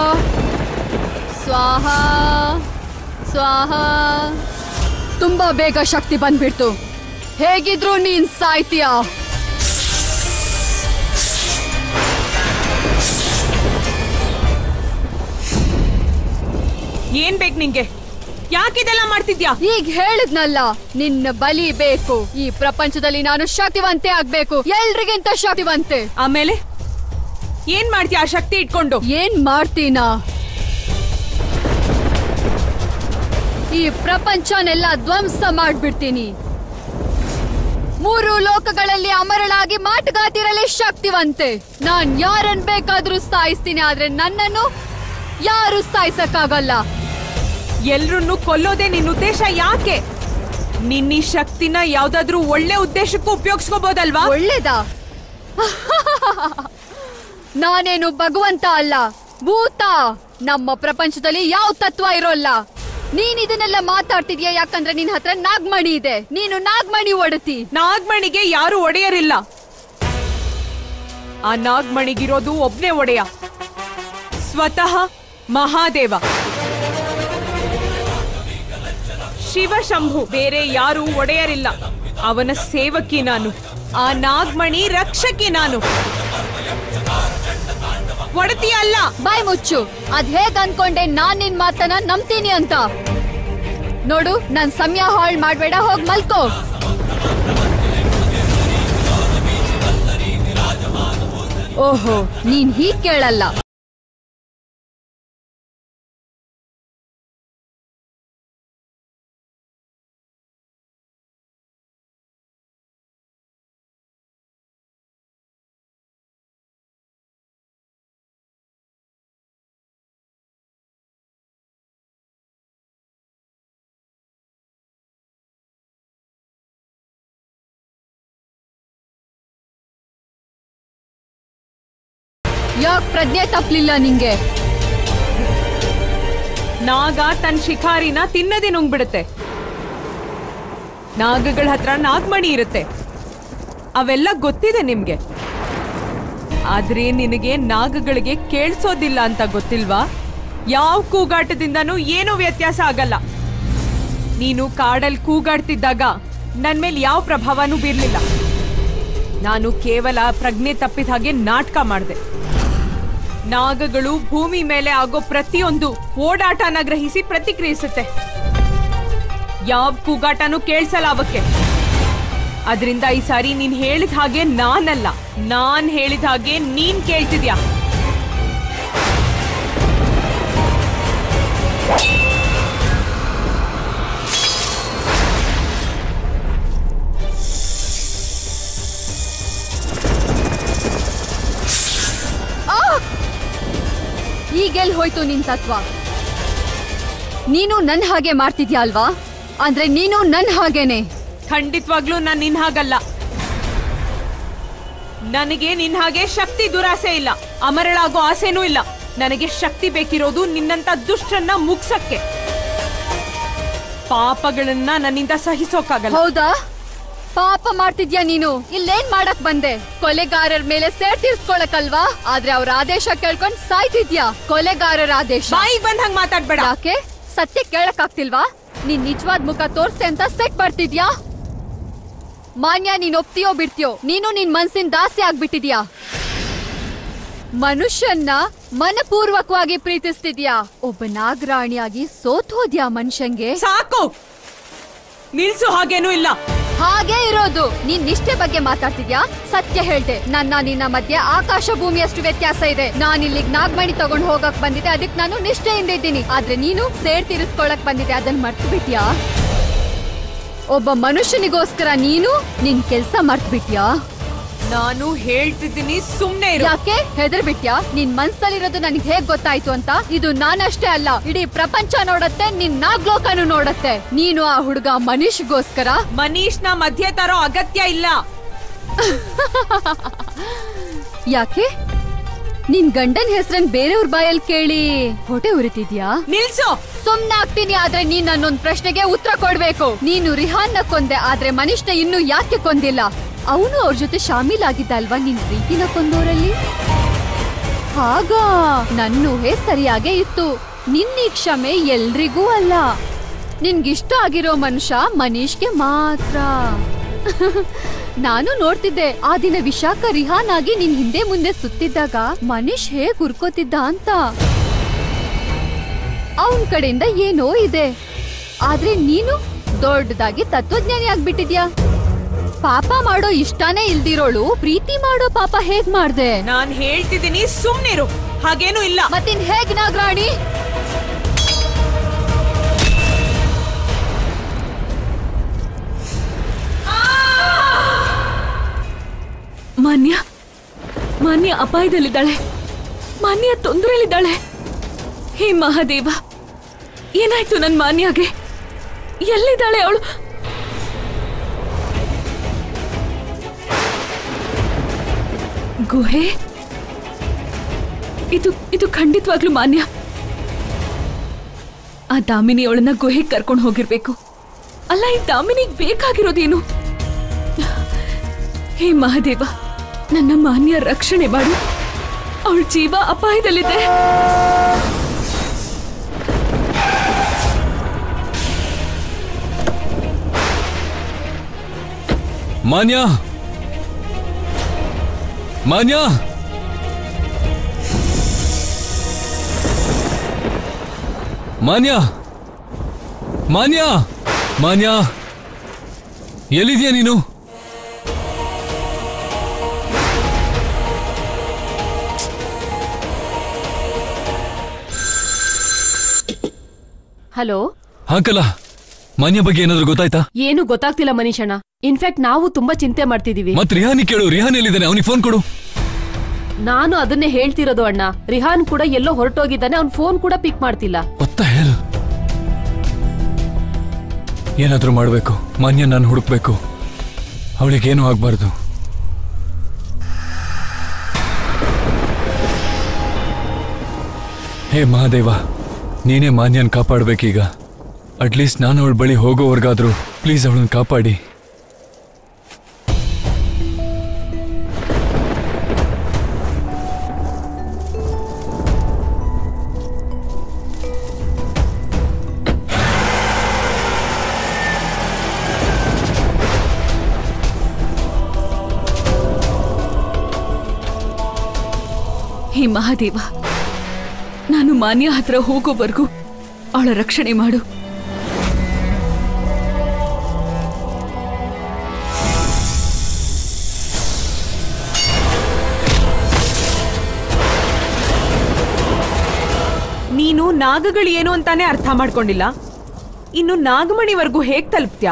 ಸ್ವಾಹ ಸ್ವಾಹ ತುಂಬಾ ಬೇಗ ಶಕ್ತಿ ಬಂದ್ಬಿಡ್ತು ಹೇಗಿದ್ರು ನೀನ್ ಸಾಯ್ತೀಯಾ ಏನ್ ಬೇಕು ನಿಂಗೆ ಯಾಕಿದೆಲ್ಲ ಮಾಡ್ತಿದ್ಯಾ ಈಗ ಹೇಳಿದ್ನಲ್ಲ ನಿನ್ನ ಬಲಿ ಬೇಕು ಈ ಪ್ರಪಂಚದಲ್ಲಿ ನಾನು ಶಕ್ತಿವಂತೆ ಆಗ್ಬೇಕು ಎಲ್ರಿಗಿಂತ ಶಕ್ತಿವಂತೆ ಆಮೇಲೆ ಏನ್ ಮಾಡ್ತೀಯ ಆ ಶಕ್ತಿ ಇಟ್ಕೊಂಡು ಏನ್ ಮಾಡ್ತೀನಾ ಈ ಪ್ರಪಂಚನೆಲ್ಲ ಧ್ವಂಸ ಮಾಡ್ಬಿಡ್ತೀನಿ ಮೂರು ಲೋಕಗಳಲ್ಲಿ ಅಮರಳಾಗಿ ಮಾಟಗಾತಿರಲಿ ಶಕ್ತಿವಂತೆ ನಾನ್ ಯಾರನ್ ಬೇಕಾದ್ರೂ ಸಾಯಿಸ್ತೀನಿ ಆದ್ರೆ ನನ್ನನ್ನು ಯಾರು ಸಾಯಿಸಕ್ಕಾಗಲ್ಲ ಎಲ್ರನ್ನೂ ಕೊಲ್ಲೋದೇ ನಿನ್ ಉದ್ದೇಶ ಯಾಕೆ ನಿನ್ನ ಈ ಶಕ್ತಿನ ಯಾವ್ದಾದ್ರೂ ಒಳ್ಳೆ ಉದ್ದೇಶಕ್ಕೂ ಉಪಯೋಗಿಸ್ಕೋಬಹುದಲ್ವಾ ಒಳ್ಳೇದಾ ನಾನೇನು ಭಗವಂತ ಅಲ್ಲ ಭೂತ ನಮ್ಮ ಪ್ರಪಂಚದಲ್ಲಿ ಯಾವ ತತ್ವ ಇರೋಲ್ಲ ನೀನ್ ಇದನ್ನೆಲ್ಲ ಮಾತಾಡ್ತಿದ್ಯಾ ಯಾಕಂದ್ರೆ ನಿನ್ ಹತ್ರ ನಾಗ್ಮಣಿ ಇದೆ ನೀನು ನಾಗ್ಮಣಿ ಒಡತಿ ನಾಗ್ಮಣಿಗೆ ಯಾರು ಒಡೆಯರಿಲ್ಲ ಆ ನಾಗ್ಮಣಿಗಿರೋದು ಒಬ್ನೇ ಒಡೆಯ ಸ್ವತಃ ಮಹಾದೇವ ಶಿವಶಂಭು ಬೇರೆ ಯಾರು ಒಡೆಯರಿಲ್ಲ ಅವನ ಸೇವಕಿ ನಾನು ಆ ನಾಗ್ಮಣಿ ರಕ್ಷಕಿ ನಾನು ಒಡತಿ ಅಲ್ಲ ಬಾಯ್ ಮುಚ್ಚು ಅದ್ ಹೇಗ್ ಅನ್ಕೊಂಡೆ ನಾನ್ ನಿನ್ ಮಾತನ್ನ ನಂಬ್ತೀನಿ ಅಂತ ನೋಡು ನನ್ ಸಮಯ ಹಾಳ್ ಮಾಡ್ಬೇಡ ಹೋಗ್ ಮಲ್ಕೋ ಓಹೋ ನೀನ್ ಹೀಗ್ ಕೇಳಲ್ಲ ಯಾಕೆ ಪ್ರಜ್ಞೆ ತಪ್ಪಲಿಲ್ಲ ನಿಂಗೆ ನಾಗ ತನ್ನ ಶಿಕಾರಿನ ತಿನ್ನದೆ ನುಂಗ್ಬಿಡುತ್ತೆ ನಾಗಗಳ ಹತ್ರ ನಾಗಮಣಿ ಇರುತ್ತೆ ಅವೆಲ್ಲ ಗೊತ್ತಿದೆ ನಿಮ್ಗೆ ಆದ್ರೆ ನಿನಗೆ ನಾಗಗಳಿಗೆ ಕೇಳಿಸೋದಿಲ್ಲ ಅಂತ ಗೊತ್ತಿಲ್ವಾ ಯಾವ ಕೂಗಾಟದಿಂದನೂ ಏನೂ ವ್ಯತ್ಯಾಸ ಆಗಲ್ಲ ನೀನು ಕಾಡಲ್ಲಿ ಕೂಗಾಡ್ತಿದ್ದಾಗ ನನ್ ಮೇಲೆ ಯಾವ ಪ್ರಭಾವನೂ ಬೀರ್ಲಿಲ್ಲ ನಾನು ಕೇವಲ ಪ್ರಜ್ಞೆ ತಪ್ಪಿದ ಹಾಗೆ ನಾಟಕ ಮಾಡಿದೆ ನಾಗಗಳು ಭೂಮಿ ಮೇಲೆ ಆಗೋ ಪ್ರತಿಯೊಂದು ಓಡಾಟನ ಗ್ರಹಿಸಿ ಪ್ರತಿಕ್ರಿಯಿಸುತ್ತೆ ಯಾವ ಕೂಗಾಟನೂ ಕೇಳಿಸಲ್ಲ ಅವಕ್ಕೆ ಅದರಿಂದ ಈ ಸಾರಿ ನೀನ್ ಹೇಳಿದ ಹಾಗೆ ನಾನಲ್ಲ ನಾನ್ ಹೇಳಿದ ಹಾಗೆ ನೀನ್ ಕೇಳ್ತಿದ್ಯಾ ಆ! ಈಗೆಲ್ ಹೋಯ್ತು ನಿನ್ ತತ್ವ ನೀನು ನನ್ ಹಾಗೆ ಮಾಡ್ತಿದ್ಯಾ ಅಲ್ವಾ ಅಂದ್ರೆ ನೀನು ನನ್ ಹಾಗೇನೆ ಖಂಡಿತವಾಗ್ಲೂ ನಾನ್ ನಿನ್ ಹಾಗಲ್ಲ ನನಗೆ ನಿನ್ ಹಾಗೆ ಶಕ್ತಿ ದುರಾಸೆ ಇಲ್ಲ ಅಮರಳಾಗೋ ಆಸೆನೂ ಇಲ್ಲ ನನಗೆ ಶಕ್ತಿ ಬೇಕಿರೋದು ನಿನ್ನಂತ ದುಷ್ಟನ್ನ ಮುಗ್ಸಕ್ಕೆ ಪಾಪಗಳನ್ನ ನನ್ನಿಂದ ಸಹಿಸೋಕ್ಕಾಗಲ್ಲ ಹೌದಾ ಪಾಪ ಮಾಡ್ತಿದ್ಯಾ ನೀನು ಇಲ್ಲೇನ್ ಮಾಡಕ್ ಬಂದೆ ಕೊಲೆಗಾರರ ಮೇಲೆ ಸೇರ್ ತೀರ್ಸ್ಕೊಳಕಲ್ವಾ ಆದ್ರೆ ಅವ್ರ ಆದೇಶ ಕೇಳ್ಕೊಂಡ್ ಸಾಯ್ತಿದ್ಯಾ ಕೊಲೆಗಾರರ ಆದೇಶ ಬಾಯಿಗ್ ಬಂದಂಗ್ ಮಾತಾಡ್ಬೇಡ ಯಾಕೆ ಸತ್ಯ ಕೇಳಕ್ ಆಗ್ತಿಲ್ವಾ ನೀನ್ ನಿಜವಾದ ಮುಖ ತೋರ್ಸ್ತೆ ಅಂತ ಸೆಟ್ ಬರ್ತಿದ್ಯಾ ಮಾನ್ಯ ನೀನ್ ಒಪ್ತೀಯೋ ಬಿಡ್ತೀಯೋ ನೀನು ನಿನ್ ಮನ್ಸಿನ ದಾಸಿ ಆಗ್ಬಿಟ್ಟಿದ್ಯಾ ಮನುಷ್ಯನ್ನ ಮನಪೂರ್ವಕವಾಗಿ ಪ್ರೀತಿಸ್ತಿದ್ಯಾ ಒಬ್ಬ ನಾಗರಾಣಿಯಾಗಿ ಸೋತ್ ಹೋದ್ಯಾ ಮನುಷ್ಯಂಗೆ ಸಾಕು ನಿಲ್ಸು ಹಾಗೇನೂ ಇಲ್ಲ ಹಾಗೆ ಇರೋದು ನೀನ್ ನಿಷ್ಠೆ ಬಗ್ಗೆ ಮಾತಾಡ್ತಿದ್ಯಾ ಸತ್ಯ ಹೇಳ್ದೆ ನನ್ನ ನಿನ್ನ ಮಧ್ಯೆ ಆಕಾಶ ಭೂಮಿಯಷ್ಟು ವ್ಯತ್ಯಾಸ ಇದೆ ನಾನ್ ಇಲ್ಲಿಗ್ ನಾಗಮಣಿ ತಗೊಂಡ್ ಹೋಗಕ್ ಬಂದಿದ್ದೆ ಅದಕ್ ನಾನು ನಿಷ್ಠೆಯಿಂದ ಇದ್ದೀನಿ ಆದ್ರೆ ನೀನು ಸೇರ್ ತೀರಿಸ್ಕೊಳಕ್ ಬಂದಿದ್ದೆ ಅದನ್ನ ಮರ್ತು ಬಿಟ್ಯಾ ಒಬ್ಬ ಮನುಷ್ಯನಿಗೋಸ್ಕರ ನೀನು ನಿನ್ ಕೆಲ್ಸ ಮರ್ತ್ ಬಿಟ್ಯಾ ನಾನು ಹೇಳ್ತಿದ್ದೀನಿ ಸುಮ್ನೆ ಇರು ಯಾಕೆ ಹೆದರ್ ಬಿಟ್ಯಾ ನಿನ್ ಮನ್ಸಲ್ಲಿರೋದು ನನಗೆ ಹೇಗ್ ಗೊತ್ತಾಯ್ತು ಅಂತ ಇದು ನಾನಷ್ಟೇ ಅಲ್ಲ ಇಡೀ ಪ್ರಪಂಚ ನೋಡತ್ತೆ ನಿನ್ ನಾಗ್ಲೋಕನು ನೋಡತ್ತೆ ನೀನು ಆ ಹುಡುಗ ಮನೀಶ್ಗೋಸ್ಕರ ಮನೀಶ್ನ ಮಧ್ಯೆ ತರೋ ಅಗತ್ಯ ಇಲ್ಲ ಯಾಕೆ ನಿನ್ ಗಂಡನ್ ಹೆಸರನ್ ಬೇರೆಯವ್ರ ಬಾಯಲ್ಲಿ ಕೇಳಿ ಹೊಟ್ಟೆ ಉರಿತಿದ್ಯಾ ನಿಲ್ಸು ಸುಮ್ನೆ ಆಗ್ತೀನಿ ಆದ್ರೆ ನೀನ್ ನನ್ನೊಂದ್ ಪ್ರಶ್ನೆಗೆ ಉತ್ತರ ಕೊಡ್ಬೇಕು ನೀನು ರಿಹಾನ್ನ ಕೊಂದೆ ಆದ್ರೆ ಮನಿಷ್ನ ಇನ್ನೂ ಯಾಕೆ ಕೊಂದಿಲ್ಲ ಅವನು ಅವ್ರ ಜೊತೆ ಶಾಮೀಲ್ ಆಗಿದ್ದ ಅಲ್ವಾ ನಿನ್ ಪ್ರೀತಿನ ಕೊಂದೋರಲ್ಲಿ ಹಾಗ ನನ್ನ ಊಹೆ ಸರಿಯಾಗೇ ಇತ್ತು ನಿನ್ನ ಈ ಕ್ಷಮೆ ಎಲ್ರಿಗೂ ಅಲ್ಲ ನಿನ್ಗಿಷ್ಟ ಆಗಿರೋ ಮನುಷ್ಯ ಮನೀಶ್ಗೆ ಮಾತ್ರ ನಾನು ನೋಡ್ತಿದ್ದೆ ಆ ದಿನ ವಿಶಾಖ ರಿಹಾನ್ ಆಗಿ ನಿನ್ ಹಿಂದೆ ಮುಂದೆ ಸುತ್ತಿದ್ದಾಗ ಮನೀಶ್ ಹೇಗ್ ಹುರ್ಕೋತಿದ್ದ ಅಂತ ಅವನ್ ಕಡೆಯಿಂದ ಏನೋ ಇದೆ ಆದ್ರೆ ನೀನು ದೊಡ್ಡದಾಗಿ ತತ್ವಜ್ಞಾನಿ ಆಗ್ಬಿಟ್ಟಿದ್ಯಾ ಪಾಪ ಮಾಡೋ ಇಷ್ಟಾನೇ ಇಲ್ದಿರೋಳು ಪ್ರೀತಿ ಮಾಡೋ ಪಾಪ ಹೇಗ್ ಮಾಡ್ದೆ ನಾನ್ ಹೇಳ್ತಿದ್ದೀನಿ ಸುಮ್ನಿರು ಹಾಗೇನೂ ಇಲ್ಲ ಮತ್ತಿನ್ ಹೇಗ್ ನಾಗರಾಣಿ ಮಾನ್ಯ ಮಾನ್ಯ ಅಪಾಯದಲ್ಲಿದ್ದಾಳೆ ಮಾನ್ಯ ತೊಂದರೆಯಲ್ಲಿದ್ದಾಳೆ ಹೇ ಮಹಾದೇವ ಏನಾಯ್ತು ನನ್ ಮಾನ್ಯಗೆ ಎಲ್ಲಿದ್ದಾಳೆ ಅವಳು ಗುಹೆ ಇದು ಇದು ಖಂಡಿತವಾಗ್ಲೂ ಮಾನ್ಯ ಆ ದಾಮಿನಿ ಅವಳನ್ನ ಗುಹೆಗೆ ಕರ್ಕೊಂಡು ಹೋಗಿರ್ಬೇಕು ಅಲ್ಲ ಈ ದಾಮಿನಿಗ್ ಬೇಕಾಗಿರೋದೇನು ಹೇ ಮಹಾದೇವ ನನ್ನ ಮಾನ್ಯ ರಕ್ಷಣೆ ಮಾಡು ಅವಳ ಜೀವ ಅಪಾಯದಲ್ಲಿದೆ ಮಾನ್ಯ ಮಾನ್ಯ ಮಾನ್ಯ ಮಾನ್ಯ ಮಾನ್ಯ ಎಲ್ಲಿದ್ಯಾ ನೀನು ಹಲೋ ಹಾಕಲ್ಲ ಮಾನ್ಯ ಬಗ್ಗೆ ಏನಾದ್ರೂ ಗೊತ್ತಾಯ್ತಾ ಏನು ಗೊತ್ತಾಗ್ತಿಲ್ಲ ಮನೀಷಣ್ಣ ಇನ್ಫ್ಯಾಕ್ಟ್ ನಾವು ತುಂಬಾ ಚಿಂತೆ ಮಾಡ್ತಿದೀವಿ ಮತ್ ರಿಹಾನಿ ಕೇಳು ರಿಹಾನ್ ಎಲ್ಲಿದ್ದಾನೆ ಅವನಿಗೆ ಫೋನ್ ಕೊಡು ನಾನು ಅದನ್ನೇ ಹೇಳ್ತಿರೋದು ಅಣ್ಣ ರಿಹಾನ್ ಕೂಡ ಎಲ್ಲೋ ಹೊರಟೋಗಿದ್ದಾನೆ ಅವ್ನ್ ಫೋನ್ ಕೂಡ ಪಿಕ್ ಮಾಡ್ತಿಲ್ಲ ಏನಾದ್ರೂ ಮಾಡ್ಬೇಕು ಮಾನ್ಯ ನಾನು ಹುಡುಕ್ಬೇಕು ಅವಳಿಗೇನು ಆಗ್ಬಾರ್ದು ಹೇ ಮಹಾದೇವ ನೀನೇ ಮಾನ್ಯನ್ ಕಾಪಾಡ್ಬೇಕೀಗ ಅಟ್ಲೀಸ್ಟ್ ನಾನು ಅವಳ ಬಳಿ ಹೋಗೋವರೆಗಾದ್ರೂ ಪ್ಲೀಸ್ ಅವಳನ್ನ ಕಾಪಾಡಿ ಹೇ ಮಹಾದೇವ ನಾನು ಮಾನ್ಯ ಹತ್ರ ಹೋಗೋವರೆಗೂ ಅವಳ ರಕ್ಷಣೆ ಮಾಡು ನೀನು ನಾಗಗಳು ಏನು ಅಂತಾನೆ ಅರ್ಥ ಮಾಡ್ಕೊಂಡಿಲ್ಲ ಇನ್ನು ನಾಗಮಣಿವರೆಗೂ ಹೇಗ್ ತಲುಪ್ತ್ಯಾ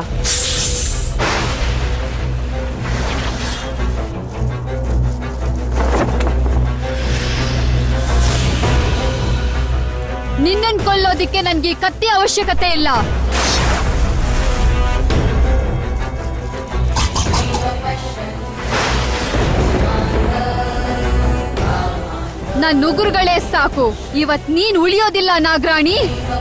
ನಿನ್ನನ್ ಕೊಲ್ಲೋದಿಕ್ಕೆ ನನ್ಗೆ ಈ ಕತ್ತಿ ಅವಶ್ಯಕತೆ ಇಲ್ಲ ನನ್ ನುಗುರುಗಳೇ ಸಾಕು ಇವತ್ ನೀನ್ ಉಳಿಯೋದಿಲ್ಲ ನಾಗರಾಣಿ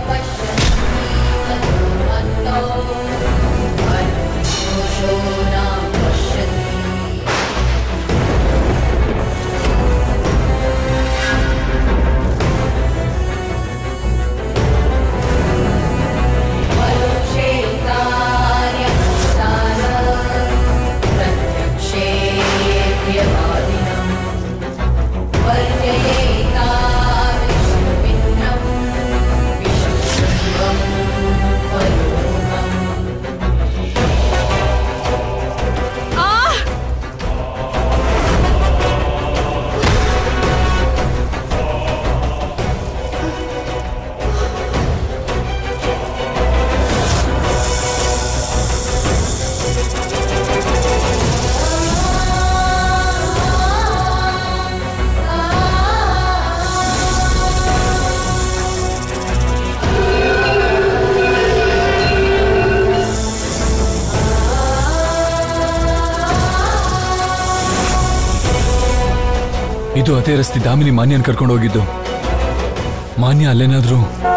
ಇದು ಅದೇ ರಸ್ತೆ ದಾಮಿನಿ ಮಾನ್ಯನ್ ಕರ್ಕೊಂಡು ಹೋಗಿದ್ದು ಮಾನ್ಯ ಅಲ್ಲೇನಾದ್ರೂ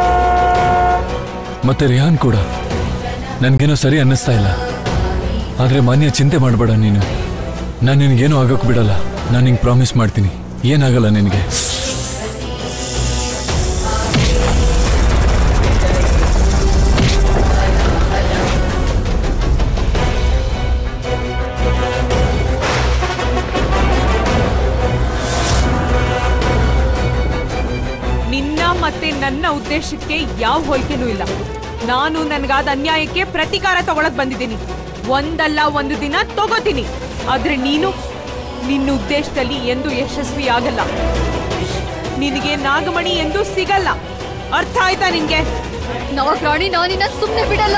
ಮತ್ತೆ ರಿಹಾನ್ ಕೂಡ ನನ್ಗೇನೋ ಸರಿ ಅನ್ನಿಸ್ತಾ ಇಲ್ಲ ಆದ್ರೆ ಮಾನ್ಯ ಚಿಂತೆ ಮಾಡಬೇಡ ನೀನು ನಾನು ನಿನಗೇನೂ ಆಗೋಕ್ ಬಿಡಲ್ಲ ನಾನು ನಿಂಗೆ ಪ್ರಾಮಿಸ್ ಮಾಡ್ತೀನಿ ಏನಾಗಲ್ಲ ನಿನಗೆ ನಿನ್ನ ಮತ್ತೆ ನನ್ನ ಉದ್ದೇಶಕ್ಕೆ ಯಾವ ಹೋಲಿಕೆನೂ ಇಲ್ಲ ನಾನು ನನ್ಗಾದ ಅನ್ಯಾಯಕ್ಕೆ ಪ್ರತೀಕಾರ ತಗೊಳಕ್ ಬಂದಿದ್ದೀನಿ ಒಂದಲ್ಲ ಒಂದು ದಿನ ತಗೋತೀನಿ ಆದ್ರೆ ನೀನು ನಿನ್ನ ಉದ್ದೇಶದಲ್ಲಿ ಎಂದು ಯಶಸ್ವಿ ಆಗಲ್ಲ ನಿನಗೆ ನಾಗಮಣಿ ಎಂದು ಸಿಗಲ್ಲ ಅರ್ಥ ಆಯ್ತಾ ನಿನ್ಗೆ ನಾಗರಾಣಿ ನಾನಿನ್ನ ಸುಮ್ನೆ ಬಿಡಲ್ಲ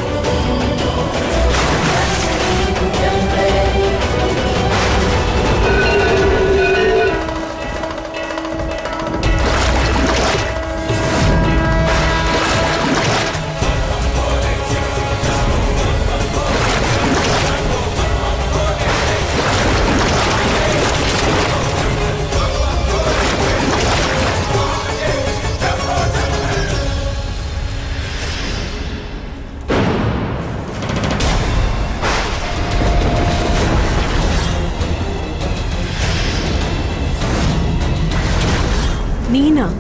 ನೀನಾ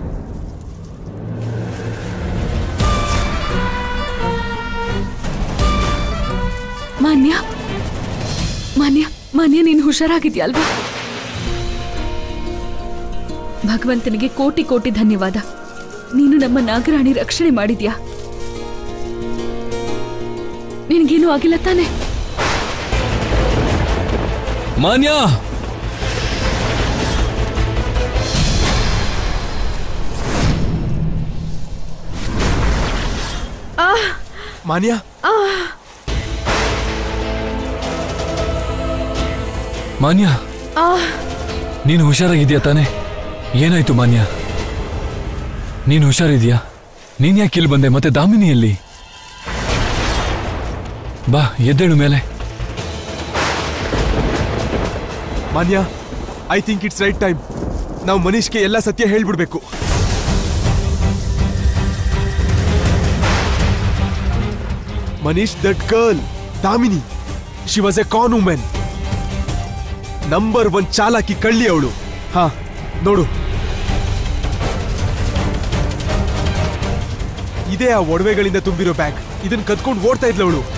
ಮಾನ್ಯ ಮಾನ್ಯ ಮಾನ್ಯ ನೀನು ಹುಷಾರಾಗಿದ್ಯಲ್ವಾ ಭಗವಂತನಿಗೆ ಕೋಟಿ ಕೋಟಿ ಧನ್ಯವಾದ ನೀನು ನಮ್ಮ ನಾಗರಾಣಿ ರಕ್ಷಣೆ ಮಾಡಿದ್ಯಾ ನಿನಗೇನು ಆಗಿಲ್ಲ ತಾನೆ ಮಾನ್ಯ ಮಾನ್ಯ ಮಾನ್ಯ ನೀನು ಹುಷಾರಾಗಿದ್ಯಾ ತಾನೆ ಏನಾಯ್ತು ಮಾನ್ಯ ನೀನು ಹುಷಾರಿದ್ಯಾ ನೀನ್ ಯಾಕೆ ಇಲ್ಲಿ ಬಂದೆ ಮತ್ತೆ ದಾಮಿನಿಯಲ್ಲಿ ಬಾ ಎದ್ದೇಳು ಮೇಲೆ ಮಾನ್ಯ I think it's right time ನಾವು ಮನೀಶ್ಗೆ ಎಲ್ಲ ಸತ್ಯ ಹೇಳ್ಬಿಡ್ಬೇಕು Manish that girl Damini she was a con women number one ಚಾಲಾಕಿ ಕಳ್ಳಿ ಅವಳು ಹಾ ನೋಡು ಇದೇ ಆ ಒಡವೆಗಳಿಂದ ತುಂಬಿರೋ ಬ್ಯಾಗ್ ಇದನ್ನ ಕದ್ಕೊಂಡು ಓಡ್ತಾ ಇದ್ಲು ಅವಳು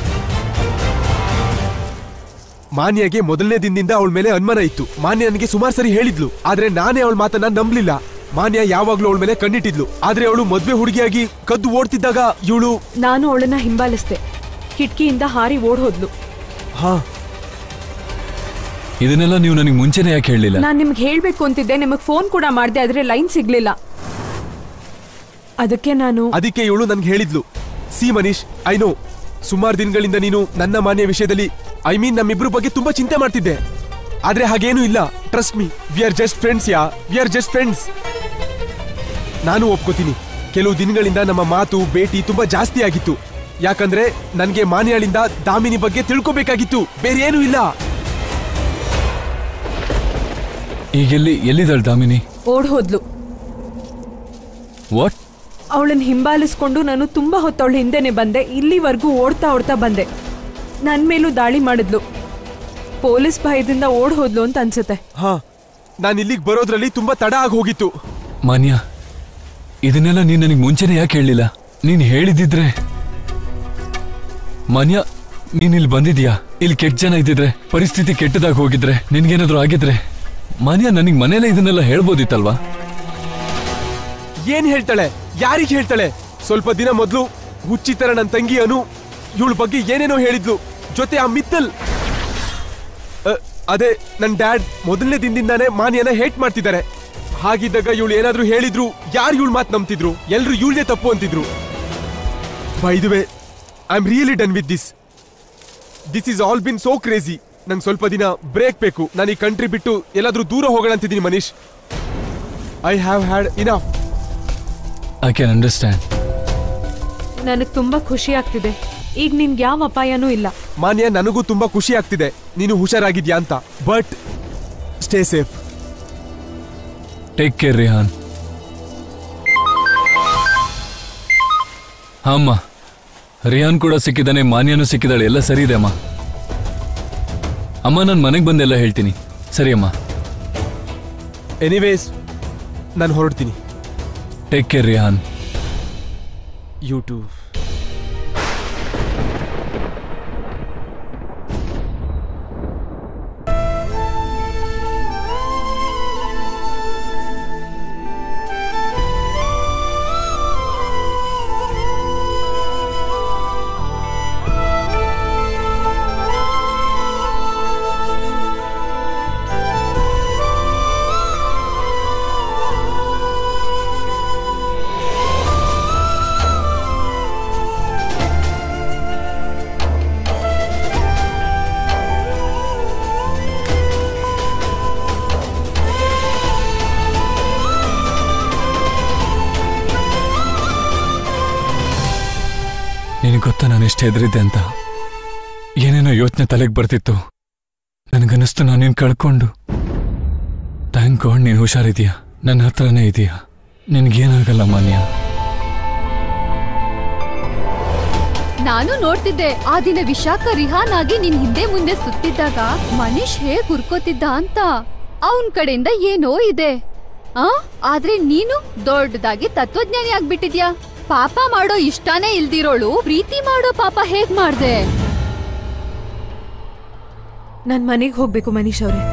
ಮಾನ್ಯಗೆ ಮೊದಲನೇ ದಿನದಿಂದ ಅವಳ ಮೇಲೆ ಅನುಮಾನ ಇತ್ತು ಮಾನ್ಯ ನನಗೆ ಸುಮಾರು ಸರಿ ಹೇಳಿದ್ಲು ಆದ್ರೆ ನಾನೇ ಅವಳ ಮಾತನ್ನ ನಂಬಲಿಲ್ಲ ಮಾನ್ಯ ಯಾವಾಗ್ಲೂ ಅವಳ ಮೇಲೆ ಕಣ್ಣಿಟ್ಟಿದ್ಲು ಆದ್ರೆ ಅವಳು ಮದ್ವೆ ಹುಡುಗಿಯಾಗಿ ಕದ್ದು ಓಡ್ತಿದ್ದಾಗ ಇವಳು ನಾನು ಅವಳನ್ನ ಹಿಂಬಾಲಿಸ್ದೆ ಕಿಟಕಿಯಿಂದ ಹಾರಿ ಓಡ್ ಹೋದ್ಲು ಹಾ ಇದನ್ನೆಲ್ಲ ನೀವು ನನಗೆ ಮುಂಚೆನೆ ಯಾಕೆ ಹೇಳಲಿಲ್ಲ ನಾನ್ ನಿಮ್ಗೆ ಹೇಳ್ಬೇಕು ಅಂತಿದ್ದೆ ನಿಮಗೆ ಫೋನ್ ಕೂಡ ಮಾಡ್ದೆ ಆದ್ರೆ ಲೈನ್ ಸಿಗ್ಲಿಲ್ಲ ಅದಕ್ಕೆ ನಾನು ಅದಕ್ಕೆ ಇವಳು ನನ್ಗೆ ಹೇಳಿದ್ಲು ಸಿ ಮನೀಶ್ ಐ ನೋ ಸುಮಾರು ದಿನಗಳಿಂದ ನೀನು ನನ್ನ ಮಾನ್ಯ ವಿಷಯದಲ್ಲಿ ಐ ಮೀನ್ ನಮ್ಮಿಬ್ರು ಬಗ್ಗೆ ತುಂಬಾ ಚಿಂತೆ ಮಾಡ್ತಿದ್ದೆ ಆದ್ರೆ ಹಾಗೇನೂ ಇಲ್ಲ trust me we are just friends yeah we are just friends ನಾನು ಒಪ್ಕೋತೀನಿ ಕೆಲವು ದಿನಗಳಿಂದ ನಮ್ಮ ಮಾತು ಭೇಟಿ ತುಂಬಾ ಜಾಸ್ತಿ ಆಗಿತ್ತು ಯಾಕಂದ್ರೆ ನನ್ಗೆ ಮಾನ್ಯಾಳಿಂದ ದಾಮಿನಿ ಬಗ್ಗೆ ತಿಳ್ಕೊಬೇಕಾಗಿತ್ತು ಬೇರೆ ಏನೂ ಇಲ್ಲ ಈಗ ಎಲ್ಲಿ ಎಲ್ಲಿದ್ದಾಳೆ ದಾಮಿನಿ ಓಡ್ ಹೋದ್ಲು ವಾಟ್ ಅವಳನ್ನ ಹಿಂಬಾಲಿಸ್ಕೊಂಡು ನಾನು ತುಂಬಾ ಹೊತ್ತವಳ ಹಿಂದೆನೆ ಬಂದೆ ಇಲ್ಲಿವರೆಗೂ ಓಡ್ತಾ ಓಡ್ತಾ ಬಂದೆ ನನ್ ಮೇಲೂ ದಾಳಿ ಮಾಡಿದ್ಲು ಪೊಲೀಸ್ ಭಯದಿಂದ ಓಡ್ ಹೋದ್ಲು ಅಂತ ಅನ್ಸುತ್ತೆ ಹಾ ನಾನು ಇಲ್ಲಿಗೆ ಬರೋದ್ರಲ್ಲಿ ತುಂಬಾ ತಡ ಆಗಿ ಹೋಗಿತ್ತು ಮಾನ್ಯ ಇದನ್ನೆಲ್ಲ ನೀನು ನನಗೆ ಮುಂಚೆನೆ ಯಾಕೆ ಹೇಳಲಿಲ್ಲ ನೀನು ಹೇಳಿದಿದ್ರೆ ಮಾನ್ಯ ನೀನ್ ಇಲ್ಲಿ ಬಂದಿದ್ಯಾ ಇಲ್ಲಿ ಕೆಟ್ಟ ಜನ ಇದ್ದಿದ್ರೆ ಪರಿಸ್ಥಿತಿ ಕೆಟ್ಟದಾಗ ಹೋಗಿದ್ರೆ ನಿನ್ಗೇನಾದ್ರೂ ಆಗಿದ್ರೆ ಮಾನ್ಯ ನನಗೆ ಮನೇಲೆ ಇದನ್ನೆಲ್ಲ ಹೇಳ್ಬೋದಿತ್ತಲ್ವಾ ಏನ್ ಹೇಳ್ತಾಳೆ ಯಾರಿಗೆ ಹೇಳ್ತಾಳೆ ಸ್ವಲ್ಪ ದಿನ ಮೊದಲು ಹುಚ್ಚಿ ತರ ನನ್ನ ತಂಗಿ ಅನು ಇವಳ ಬಗ್ಗೆ ಏನೇನೋ ಹೇಳಿದ್ಲು ಜೊತೆ ಆ ಮಿತ್ತಲ್ ಅ, ಅದೇ ನನ್ನ ಡ್ಯಾಡ್ ಮೊದಲನೇ ದಿನದಿಂದಾನೇ ಮಾನ್ಯನ ಹೇಟ್ ಮಾಡ್ತಿದ್ದಾರೆ ಹಾಗಿದ್ದಾಗ ಇವಳು ಏನಾದ್ರೂ ಹೇಳಿದ್ರು ಯಾರು ಇವಳು ಮಾತು ನಂಬ್ತಿದ್ರು ಎಲ್ರು ಇವಳದೇ ತಪ್ಪು ಅಂತಿದ್ರು by the way I am really done with this this is all been so crazy ನಂಗೆ ಸ್ವಲ್ಪ ದಿನ ಬ್ರೇಕ್ ಬೇಕು ನಾನು ಈ ಕಂಟ್ರಿ ಬಿಟ್ಟು ಎಲ್ಲಾದ್ರೂ ದೂರ ಹೋಗೋಣ ಅಂತಿದ್ದೀನಿ Manish I have had enough I can understand ನನಗ್ ತುಂಬಾ ಖುಷಿ ಆಗ್ತಿದೆ ಈಗ ನಿನ್ಗೆ ಯಾವ ಅಪಾಯನೂ ಇಲ್ಲ ಮಾನ್ಯ ನನಗೂ ತುಂಬಾ ಖುಷಿ ಆಗ್ತಿದೆ ನೀನು ಹುಷಾರಾಗಿದ್ಯಾ ಅಂತ but stay safe take care Rihan ಹಾ ಅಮ್ಮ ರಿಹಾನ್ ಕೂಡ ಸಿಕ್ಕಿದ್ದಾನೆ ಮಾನ್ಯನೂ ಸಿಕ್ಕಿದಾಳೆ ಎಲ್ಲ ಸರಿ ಇದೆ ಅಮ್ಮ ಅಮ್ಮ ನಾನು ಮನೆಗೆ ಬಂದೆಲ್ಲ ಹೇಳ್ತೀನಿ ಸರಿ ಅಮ್ಮ ಎನಿವೇಸ್ ನಾನು ಹೊರಡ್ತೀನಿ take care Rihan you too ನಿನಗೆ ಗೊತ್ತಾ ನಾನು ಎಷ್ಟು ಹೆದರಿದ್ದೆ ಅಂತ ಏನೇನೋ ಯೋಚನೆ ತಲೆಗೆ ಬರ್ತಿತ್ತು ನನಗನ್ನಿಸ್ತು ನಾನು ನೀನು ಕಳ್ಕೊಂಡು ಥ್ಯಾಂಕ್ ಗಾಡ್ ನೀನು ಹುಷಾರಿದೀಯಾ ನನ್ನ ಹತ್ರನೇ ಇದೆಯಾ ನಿನಗೇನಾಗಲ್ಲ ಮಾನ್ಯ ನಾನು ನೋಡ್ತಿದ್ದೆ ಆ ದಿನ ವಿಶಾಖ ರಿಹಾನ್ ಆಗಿ ನಿನ್ ಹಿಂದೆ ಮುಂದೆ ಸುತ್ತಿದ್ದಾಗ ಮನೀಶ್ ಹೇಗ್ ಹುರ್ಕೋತಿದ್ದ ಅಂತ ಅವನ್ ಕಡೆಯಿಂದ ಏನೋ ಇದೆ ಆ ಆದ್ರೆ ನೀನು ದೊಡ್ಡದಾಗಿ ತತ್ವಜ್ಞಾನಿ ಆಗ್ಬಿಟ್ಟಿದ್ಯಾ ಪಾಪ ಮಾಡೋ ಇಷ್ಟಾನೇ ಇಲ್ದಿರೋಳು ಪ್ರೀತಿ ಮಾಡೋ ಪಾಪ ಹೇಗ್ ಮಾಡ್ದೆ ನಾನ್ ಮನೆಗೆ ಹೋಗ್ಬೇಕು ಮನೀಶ್ ಅವ್ರೆ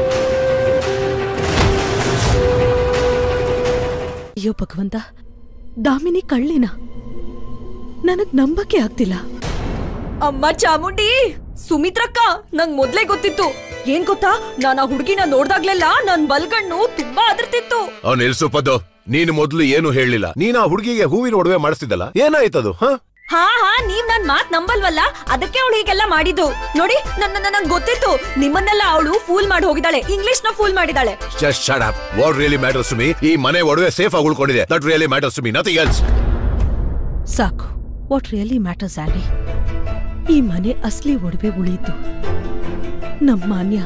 ಅಯ್ಯೋ ಭಗವಂತ ದಾಮಿನಿ ಕಳ್ಳಿನ ನನಗ್ ನಂಬಕ್ಕೆ ಆಗ್ತಿಲ್ಲ ಅಮ್ಮ ಚಾಮುಂಡಿ ಸುಮಿತ್ರಕ್ಕ ನಂಗ್ ಮೊದ್ಲೇ ಗೊತ್ತಿತ್ತು ಏನ್ ಗೊತ್ತಾ ನಾನ್ ಆ ಹುಡುಗಿನ ನೋಡ್ದಾಗ್ಲೆಲ್ಲ ನನ್ ಬಲ್ಗಣ್ಣು ತುಂಬಾ ಅದರ್ತಿತ್ತು ಅವ್ನು ನಿಲ್ಸುಪದ್ದು ನೀನು ಮೊದ್ಲು ಏನು ಹೇಳಲಿಲ್ಲ ನೀನ್ ಆ ಹುಡುಗಿಗೆ ಹೂವಿನ ಒಡವೆ ಮಾಡಿಸ್ತಿದ್ದಲ್ಲ ಏನಾಯ್ತದು ಹ ಹಾ ಹಾ ನೀವ್ ನನ್ ಮಾತ್ ನಂಬಲ್ವಲ್ಲ ಅದಕ್ಕೆ ಅವಳು ಹೀಗೆಲ್ಲ ಮಾಡಿದ್ದು ನೋಡಿ ನನ್ನ ನಂಗ್ ಗೊತ್ತಿತ್ತು ನಿಮ್ಮನ್ನೆಲ್ಲ ಅವಳು ಫೂಲ್ ಮಾಡಿ ಹೋಗಿದ್ದಾಳೆ ಇಂಗ್ಲಿಷ್ ನ ಫೂಲ್ ಮಾಡಿದಾಳೆ just shut up what really matters to me ಈ ಮನೆ ಒಡವೆ ಸೇಫ್ ಆಗಿ ಉಳ್ಕೊಂಡಿದೆ that really matters to me nothing else ಸಾಕು ವಾಟ್ ರಿಯಲಿ ಮ್ಯಾಟರ್ಸ್ ಆಂಡಿ ಈ ಮನೆ ಅಸ್ಲಿ ಒಡವೆ ಉಳಿಯಿತು ನಮ್ಮ ಮಾನ್ಯ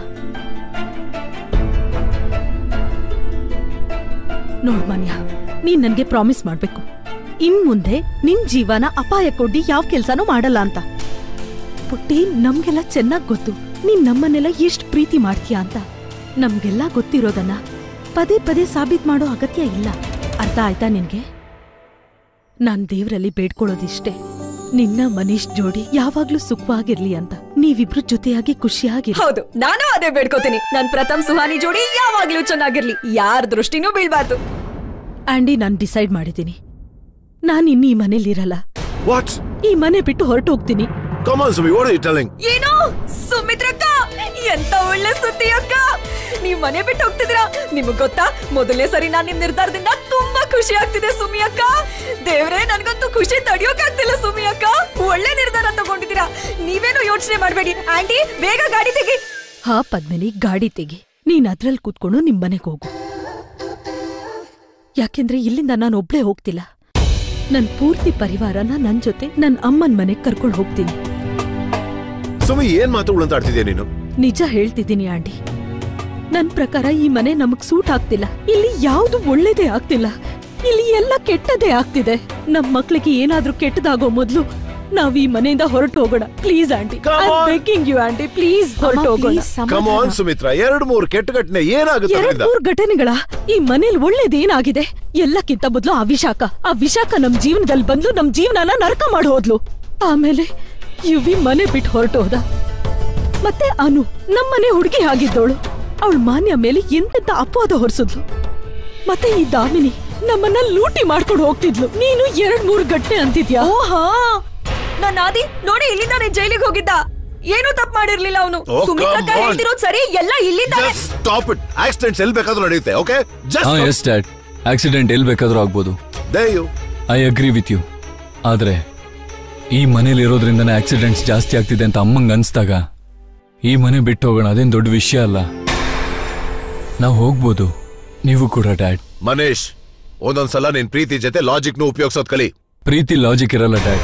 ನೋಡ್ ಮಾನ್ಯ ನೀನ್ ನನ್ಗೆ ಪ್ರಾಮಿಸ್ ಮಾಡ್ಬೇಕು ಇನ್ ಮುಂದೆ ನಿನ್ ಜೀವನ ಅಪಾಯಕ್ಕೊಡ್ಡಿ ಯಾವ ಕೆಲ್ಸನೂ ಮಾಡಲ್ಲ ಅಂತ ಪುಟ್ಟಿ ನಮ್ಗೆಲ್ಲ ಚೆನ್ನಾಗ್ ಗೊತ್ತು ನೀನ್ ನಮ್ಮನ್ನೆಲ್ಲ ಎಷ್ಟ್ ಪ್ರೀತಿ ಮಾಡ್ತೀಯ ಅಂತ ನಮ್ಗೆಲ್ಲ ಗೊತ್ತಿರೋದನ್ನ ಪದೇ ಪದೇ ಸಾಬೀತ್ ಮಾಡೋ ಅಗತ್ಯ ಇಲ್ಲ ಅರ್ಥ ಆಯ್ತಾ ನಿನ್ಗೆ ನಾನ್ ದೇವ್ರಲ್ಲಿ ಬೇಡ್ಕೊಳ್ಳೋದಿಷ್ಟೇ ನಿನ್ನ ಮನೀಶ್ ಜೋಡಿ ಯಾವಾಗ್ಲೂ ಸುಖವಾಗಿರ್ಲಿ ಅಂತ ನೀವಿಬ್ರು ಜೊತೆಯಾಗಿ ಖುಷಿಯಾಗಿರಿ ಹೌದು ನಾನು ಅದೇ ಬೇಡ್ಕೋತೀನಿ ನನ್ ಪ್ರಥಮ್ ಸುಹಾನಿ ಜೋಡಿ ಯಾವಾಗ್ಲೂ ಚೆನ್ನಾಗಿರ್ಲಿ ಯಾರ ದೃಷ್ಟಿನೂ ಬೀಳ್ಬಾರ್ದು ಆಂಡಿ ನಾನ್ ಡಿಸೈಡ್ ಮಾಡಿದ್ದೀನಿ ನಾನ್ ಇನ್ನು ಈ ಮನೇಲಿರಲ್ಲ ವಾಟ್ ಈ ಮನೆ ಬಿಟ್ಟು ಹೊರಟು ಹೋಗ್ತೀನಿ come on Sumi what are you telling ಏನು ಸುಮಿತ್ರಕ್ಕ ಎಂತ ಒಳ್ಳೆ ಸುದ್ದಿ ಅಕ್ಕ ನೀವ್ ಮನೆ ಬಿಟ್ಟು ಹೋಗ್ತಿದ್ದೀರಾ ನಿಮಗ್ ಗೊತ್ತಾ ಮೊದಲನೇ ಸರಿ ನಾನ್ ನಿಮ್ ನಿರ್ಧಾರದಿಂದ ತುಂಬಾ ಖುಷಿ ಆಗ್ತಿದೆ ಸುಮಿ ಅಕ್ಕ ದೇವ್ರೆ ನನ್ಗಂತೂ ಖುಷಿ ತಡಿಯೋಕ್ ಆಗ್ತಿಲ್ಲ ಸುಮಿ ಅಕ್ಕ ಒಳ್ಳೆ ನಿರ್ಧಾರ ತಗೊಂಡಿದ್ದೀರಾ ನೀವೇನು ಯೋಚನೆ ಮಾಡ್ಬೇಡಿ ಆಂಟಿ ಬೇಗ ಗಾಡಿ ತೆಗಿ ಹಾ ಪದ್ಮಿನಿ ಗಾಡಿ ತೆಗಿ ನೀನ್ ಅದ್ರಲ್ಲಿ ಕೂತ್ಕೊಂಡು ನಿಮ್ ಮನೆಗ್ ಹೋಗು ಯಾಕೆಂದ್ರೆ ಇಲ್ಲಿಂದ ನಾನು ಒಬ್ಳೇ ಹೋಗ್ತಿಲ್ಲ ನನ್ ಪೂರ್ತಿ ಪರಿವಾರನ ನನ್ ಜೊತೆ ನನ್ ಅಮ್ಮನ್ ಮನೆಗ್ ಕರ್ಕೊಂಡು ಹೋಗ್ತೀನಿ ಸುಮಿ ಏನ್ ಮಾತುಗಳು ಅಂತ ಆಡ್ತಿದ್ಯಾ ನೀನು ನಿಜ ಹೇಳ್ತಿದ್ದೀನಿ ಆಂಟಿ ನನ್ ಪ್ರಕಾರ ಈ ಮನೆ ನಮಗ್ ಸೂಟ್ ಆಗ್ತಿಲ್ಲ ಇಲ್ಲಿ ಯಾವ್ದು ಒಳ್ಳೇದೇ ಆಗ್ತಿಲ್ಲ ಇಲ್ಲಿ ಎಲ್ಲ ಕೆಟ್ಟದೇ ಆಗ್ತಿದೆ ನಮ್ ಮಕ್ಳಿಗೆ ಏನಾದ್ರೂ ಕೆಟ್ಟದಾಗೋ ಮೊದ್ಲು ನಾವ್ ಈ ಮನೆಯಿಂದ ಹೊರಟು ಹೋಗೋಣ please aunty begging you aunty please ಹೊರಟು ಹೋಗೋಣ ಕಮ್ ಆನ್ ಸುಮಿತ್ರಾ ಎರಡ್ ಮೂರು ಕೆಟ್ಟ ಘಟನೆ ಏನಾಗುತ್ತೆ ಎರಡ್ ಅದರಿಂದ ಮೂರ್ ಘಟನೆಗಳ ಈ ಮನೇಲಿ ಒಳ್ಳೇದೇನಾಗಿದೆ ಎಲ್ಲಕ್ಕಿಂತ ಮೊದ್ಲು ಆ ವಿಶಾಖ ಆ ವಿಶಾಖ ನಮ್ ಜೀವನದಲ್ಲಿ ಬಂದು ನಮ್ ಜೀವನನ ನರಕ ಮಾಡಿ ಹೋದ್ಲು ಆಮೇಲೆ ಯುವಿ ಮನೆ ಬಿಟ್ಟು ಹೊರಟು ಹೋದ ಮತ್ತೆ ಅನು ನಮ್ಮನೆ ಹುಡುಗಿ ಆಗಿದ್ದವಳು ಅವಳ ಮಾನ್ಯ ಮೇಲೆ ಎಂತೆಂತ ಅಪವಾದ ಹೊರಿಸಿದ್ಲು ಮತ್ತೆ ಈ ದಾಮಿನಿ ನಮ್ಮನ್ನ ಲೂಟಿ ಮಾಡ್ಕೊಂಡು ಹೋಗ್ತಿದ್ಲು ನೀನು ಎರಡ್ ಮೂರ್ ಗಟ್ಟೆ ಅಂತಿದ್ಯಾ ಓಹಾ ನನ್ನ ಆದಿ ನೋಡಿ ಇಲ್ಲಿಂದಾನೆ ಜೈಲಿಗೆ ಹೋಗಿದ್ದ ಏನು ತಪ್ಪು ಮಾಡಿರ್ಲಿಲ್ಲ ಅವನು Oh, ಸುಮಿತ್ರಕ್ಕ come on. ಹೇಳ್ತಿರೋದ್ ಸರಿ ಎಲ್ಲ ಇಲ್ಲಿಂದಾನೆ ಸ್ಟಾಪ್ ಇಟ್ ಆಕ್ಸಿಡೆಂಟ್ಸ್ ಎಲ್ಲಿ ಬೇಕಾದ್ರೂ ನಡೆಯುತ್ತೆ ಓಕೆ ಹಾ ಜಸ್ಟ್ ಎಸ್ ಡ್ಯಾಡ್ ಆಕ್ಸಿಡೆಂಟ್ ಎಲ್ಲಿ ಬೇಕಾದ್ರೂ ಆಗ್ಬೋದು ದೇಯು ಐ ಅಗ್ರಿ ವಿತ್ ಯು ಆದ್ರೆ ಈ ಮನೇಲಿ ಇರೋದ್ರಿಂದನೇ ಆಕ್ಸಿಡೆಂಟ್ಸ್ ಜಾಸ್ತಿ ಆಗ್ತಿದೆ ಅಂತ ಅಮ್ಮಂಗ್ ಅನ್ಸ್ದಾಗ ಈ ಮನೆ ಬಿಟ್ಟು ಹೋಗೋಣ ಅದೇನ್ ದೊಡ್ಡ ವಿಷಯ ಅಲ್ಲ ನಾವು ಹೋಗ್ಬೋದು ನೀವು ಕೂಡ ಡ್ಯಾಡ್ ಮನೇಶ್ ಒಂದೊಂದ್ಸಲ ನಿನ್ ಪ್ರೀತಿ ಜೊತೆ ಲಾಜಿಕ್ ನು ಉಪಯೋಗಿಸೋದ್ ಕಲಿ ಪ್ರೀತಿ ಲಾಜಿಕ್ ಇರಲ್ಲ ಡ್ಯಾಡ್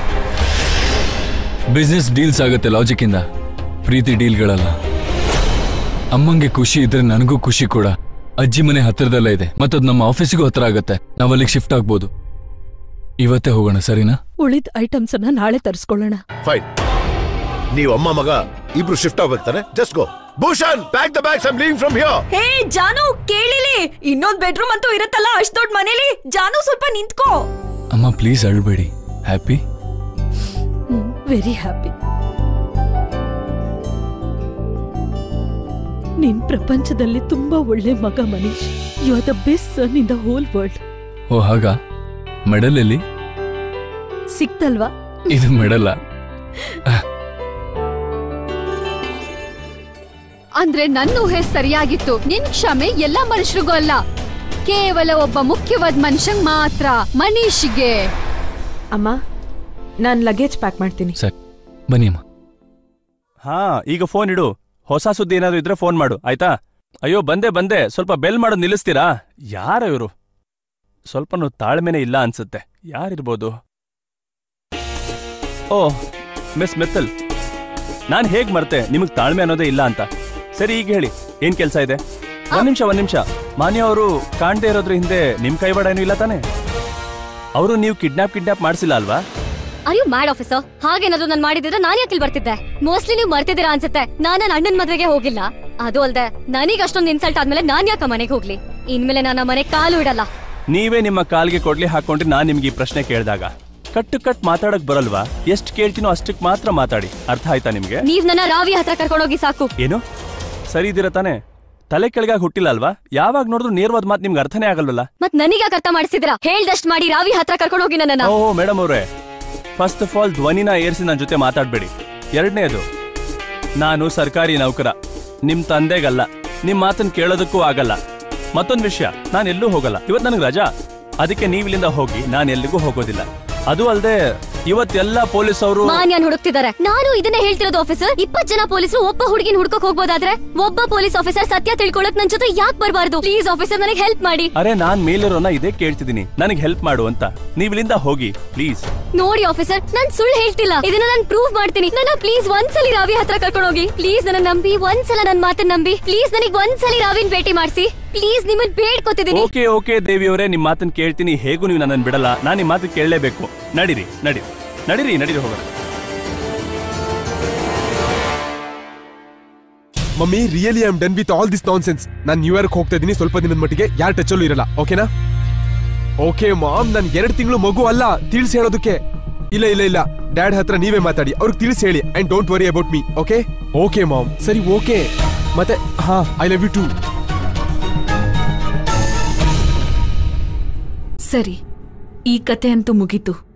ಬಿಸ್ನೆಸ್ ಡೀಲ್ಸ್ ಆಗುತ್ತೆ ಲಾಜಿಕ್ ಇಂದ ಪ್ರೀತಿ ಡೀಲ್ಗಳಲ್ಲ ಅಮ್ಮಂಗೆ ಖುಷಿ ಇದ್ರೆ ನನಗೂ ಖುಷಿ ಕೂಡ ಅಜ್ಜಿ ಮನೆ ಹತ್ತಿರದಲ್ಲೇ ಇದೆ ಮತ್ತದು ನಮ್ಮ ಆಫೀಸಿಗೂ ಹತ್ರ ಆಗತ್ತೆ ನಾವು ಅಲ್ಲಿಗೆ ಶಿಫ್ಟ್ ಆಗ್ಬೋದು ಇವತ್ತೇ ಹೋಗೋಣ ಸರಿನಾ ಉಳಿದ ಐಟಮ್ಸ್ ಅನ್ನ ನಾಳೆ ತರಿಸ್ಕೊಳ್ಳೋಣ ಫೈನ್ ನೀವು ಅಮ್ಮ ಮಗ ಇಬ್ರು ಶಿಫ್ಟ್ ಆಗ್ಬೇಕು ತಾನೆ just go Bhushan pack the bags I'm leaving from here hey ಜಾನು ಕೇಳಿಲಿ ಇನ್ನೊಂದ್ ಬೆಡ್ರೂಮ್ ಅಂತೂ ಇರುತ್ತಲ್ಲ ಅಷ್ಟ್ ದೊಡ್ಡ ಮನೇಲಿ ಜಾನು ಸ್ವಲ್ಪ ನಿಂತ್ಕೋ ಅಮ್ಮ ಪ್ಲೀಸ್ ಅಳ್ಬೇಡಿ ಹ್ಯಾಪಿ ವೆರಿ ಹ್ಯಾಪಿ ನಿನ್ ಪ್ರಪಂಚದಲ್ಲಿ ತುಂಬಾ ಒಳ್ಳೆ ಮಗ Manish you are the best son in the whole world oh ಹಾಗ ಮೆಡಲ್ ಎಲ್ಲಿ ಸಿಕ್ತಲ್ವಾ ಇದು ಮೆಡಲ್ಲ ಅಂದ್ರೆ ನನ್ನ ಊಹೆ ಸರಿಯಾಗಿತ್ತು ನಿನ್ ಕ್ಷಮೆ ಎಲ್ಲ ಮನುಷ್ಯರಿಗೂ ಅಲ್ಲ ಕೇವಲ ಒಬ್ಬ ಮುಖ್ಯವಾದ ಮನುಷ್ಯಂಗ್ ಮಾತ್ರ ಮನೀಶ್ಗೆ ಅಮ್ಮ ನಾನ್ ಲಗೇಜ್ ಪ್ಯಾಕ್ ಮಾಡ್ತೀನಿ ಸರಿ ಬನ್ನಿ ಅಮ್ಮ ಹಾ ಈಗ ಫೋನ್ ಇಡು ಹೊಸ ಸುದ್ದಿ ಏನಾದ್ರು ಇದ್ರೆ ಫೋನ್ ಮಾಡು ಆಯ್ತಾ ಅಯ್ಯೋ ಬಂದೆ ಬಂದೆ ಸ್ವಲ್ಪ ಬೆಲ್ ಮಾಡೋದು ನಿಲ್ಲಿಸ್ತೀರಾ ಯಾರ ಇವರು ಸ್ವಲ್ಪನೂ ತಾಳ್ಮೆನೆ ಇಲ್ಲ ಅನ್ಸುತ್ತೆ ಯಾರಿರ್ಬೋದು ಓ ಮಿಸ್ ಮಿತ್ತಲ್ ನಾನ್ ಹೇಗ್ ಮರ್ತೆ ನಿಮಗ್ ತಾಳ್ಮೆ ಅನ್ನೋದೇ ಇಲ್ಲ ಅಂತ ಸರಿ ಈಗ ಹೇಳಿ ಏನ್ ಕೆಲ್ಸ ಇದೆ ಒಂದ್ ನಿಮಿಷ ಒಂದ್ ನಿಮಿಷ ಮಾನ್ಯ ಅವರು ಕಾಣ್ದೇ ಇರೋದ್ರ ಹಿಂದೆ ನಿಮ್ ಕೈವಾಡ ಏನೂ ಇಲ್ಲ ತಾನೆ ಅವರು ನೀವು ಕಿಡ್ನಾಪ್ ಕಿಡ್ನಾಪ್ ಮಾಡ್ಸಿಲ್ಲ ಅಲ್ವಾ ಆರ್ ಯು ಮ್ಯಾಡ್ ಆಫೀಸರ್ ಹಾಗೇನಾದ್ರು ನಾನು ಮಾಡಿದ್ರೆ ನಾನು ಯಾಕೆ ಇಲ್ಲಿ ಬರ್ತಿದ್ದೆ ಮೋಸ್ಟ್ಲಿ ನೀವು ಮರ್ತಿದ್ದೀರಾ ಅನ್ಸುತ್ತೆ ನಾನು ನನ್ನ ಅಣ್ಣನ ಮದ್ವೆಗೆ ಹೋಗಿಲ್ಲ ಅದು ಅಲ್ದೆ ನನಗೆ ಅಷ್ಟೊಂದು ಇನ್ಸಲ್ಟ್ ಆದ್ಮೇಲೆ ನಾನ್ ಯಾಕೆ ಮನೆಗೆ ಹೋಗ್ಲಿ ಇನ್ಮೇಲೆ ನನ್ನ ಮನೆ ಕಾಲು ಇಡಲ್ಲ ನೀವೇ ನಿಮ್ಮ ಕಾಲ್ಗೆ ಕೊಡ್ಲಿ ಹಾಕೊಂಡ್ರೆ ನಾನ್ ನಿಮ್ಗೆ ಈ ಪ್ರಶ್ನೆ ಕೇಳಿದಾಗ ಕಟ್ಟು ಕಟ್ ಮಾತಾಡಕ್ ಬರಲ್ವಾ ಎಷ್ಟ್ ಕೇಳ್ತೀನೋ ಅಷ್ಟಕ್ ಮಾತ್ರ ಮಾತಾಡಿ ಅರ್ಥ ಆಯ್ತಾ ನಿಮ್ಗೆ ನೀವ್ ನನ್ನ ರಾವಿ ಹತ್ರ ಕರ್ಕೊಂಡೋಗಿ ಸಾಕು ಏನು ಸರಿ ಇದ್ದೀರ ತಾನೆ ತಲೆ ಕೆಳಗಾಗಿ ಹುಟ್ಟಿಲ್ಲ ಅಲ್ವಾ ಯಾವಾಗ ನೋಡಿದ್ರು ನೇರವಾದ ಮಾತು ನಿಮ್ಗೆ ಅರ್ಥನೇ ಆಗಲ್ವಲ್ಲ ಮತ್ ನನಗ್ಯಾಕೆ ಅರ್ಥ ಮಾಡಿಸಿದ್ರ ಹೇಳ್ದಷ್ಟ್ ಮಾಡಿ ರಾವಿ ಹತ್ರ ಕರ್ಕೊಂಡು ಹೋಗಿ ನನ್ನ ಓ ಮೇಡಮ್ ಅವ್ರೆ ಫಸ್ಟ್ ಆಫ್ ಆಲ್ ಧ್ವನಿನ ಏರಿಸಿ ನನ್ನ ಜೊತೆ ಮಾತಾಡ್ಬೇಡಿ ಎರಡನೇದು ನಾನು ಸರ್ಕಾರಿ ನೌಕರ ನಿಮ್ ತಂದೆಗಲ್ಲ ನಿಮ್ ಮಾತನ್ನ ಕೇಳೋದಕ್ಕೂ ಆಗಲ್ಲ ಮತ್ತೊಂದು ವಿಷಯ ನಾನು ಎಲ್ಲೂ ಹೋಗಲ್ಲ ಇವತ್ತು ನನಗೆ ರಜಾ ಅದಕ್ಕೆ ನೀವು ಇಲ್ಲಿಂದ ಹೋಗಿ ನಾನು ಎಲ್ಲಿಗೂ ಹೋಗೋದಿಲ್ಲ ಅದು ಅಲ್ಲದೆ ಇವತ್ತೆಲ್ಲ ಪೊಲೀಸ್ ಅವರು ಮಾನ್ಯನ್ ಹುಡುಕ್ತಿದ್ದಾರೆ ನಾನು ಇದನ್ನೇ ಹೇಳ್ತಿರೋದು ಆಫೀಸರ್ ಇಪ್ಪತ್ ಜನ ಪೊಲೀಸರು ಒಬ್ಬ ಹುಡುಗಿನ ಹುಡ್ಕೋಕ್ ಹೋಗ್ಬೋದಾದ್ರೆ ಒಬ್ಬ ಪೊಲೀಸ್ ಆಫೀಸರ್ ಸತ್ಯ ತಿಳ್ಕೊಳಕ್ ನನ್ ಜೊತೆ ಯಾಕೆ ಬರಬಾರ್ದು ಪ್ಲೀಸ್ ಆಫೀಸರ್ ನನಗೆ ಹೆಲ್ಪ್ ಮಾಡಿ ಅರೆ ನಾನ್ ಮೇಲಿರೋನ ಇದೇ ಕೇಳ್ತಿದ್ದೀನಿ ನನಗೆ ಹೆಲ್ಪ್ ಮಾಡು ಅಂತ ನೀವು ಇಲ್ಲಿಂದ ಹೋಗಿ ಪ್ಲೀಸ್ ನೋಡಿ ಆಫೀಸರ್ ನಾನ್ ಸುಳ್ಳು ಹೇಳ್ತಿಲ್ಲ ಇದನ್ನ ನಾನು ಪ್ರೂವ್ ಮಾಡ್ತೀನಿ ನನ್ನ ಪ್ಲೀಸ್ ಒಂದ್ಸಲಿ ರಾವಿ ಹತ್ರ ಕರ್ಕೊಂಡು ಹೋಗಿ ಪ್ಲೀಸ್ ನನ್ನ ನಂಬಿ ಒಂದ್ಸಲ ನನ್ ಮಾತನ್ನ ನಂಬಿ ಪ್ಲೀಸ್ ನನಗೆ ಒಂದ್ಸಲಿ ರಾವಿನ್ ಭೇಟಿ ಮಾಡಿಸಿ ಪ್ಲೀಸ್ ನಿಮ್ಮನ್ ಬೇಡ್ಕೊತಿದ್ದೀನಿ ಓಕೆ ಓಕೆ ದೇವಿಯವರೇ ನಿಮ್ ಮಾತನ್ನ ಕೇಳ್ತೀನಿ ಹೇಗೂ ನೀವು ನನ್ನನ್ನು ಬಿಡಲ್ಲ ನಾನು ನಿಮ್ಮ ಮಾತು ಕೇಳಲೇಬೇಕು ನಡೀರಿ ನಡೀರಿ ನಡೀರಿ ನಡೀರಿ ಹೋಗೋಣ mummy really I am done with all this nonsense ನಾನು ನ್ಯೂ ಇಯರ್ಕ್ ಹೋಗ್ತಾ ಇದ್ದೀನಿ ಸ್ವಲ್ಪ ದಿನದ ಮಟ್ಟಿಗೆ ಯಾರ ಟಚಲ್ಲೂ ಇರಲ್ಲ ಓಕೆನಾ ಓಕೆ ಮಾಮ್ ನನ್ ಎರಡು ತಿಂಗಳು ಮಗು ಅಲ್ಲ ತಿಳಿಸಿ ಹೇಳೋದಕ್ಕೆ ಇಲ್ಲ ಇಲ್ಲ ಇಲ್ಲ ಡ್ಯಾಡ್ ಹತ್ರ ನೀವೇ ಮಾತಾಡಿ ಅವ್ರಿಗೆ ತಿಳಿಸಿ ಹೇಳಿ and don't worry about me okay okay mom ಸರಿ ಓಕೆ ಮತ್ತೆ ಹಾ ಐ ಲವ್ ಯು ಟು ಸರಿ ಈ ಕತೆ ಅಂತೂ ಮುಗೀತು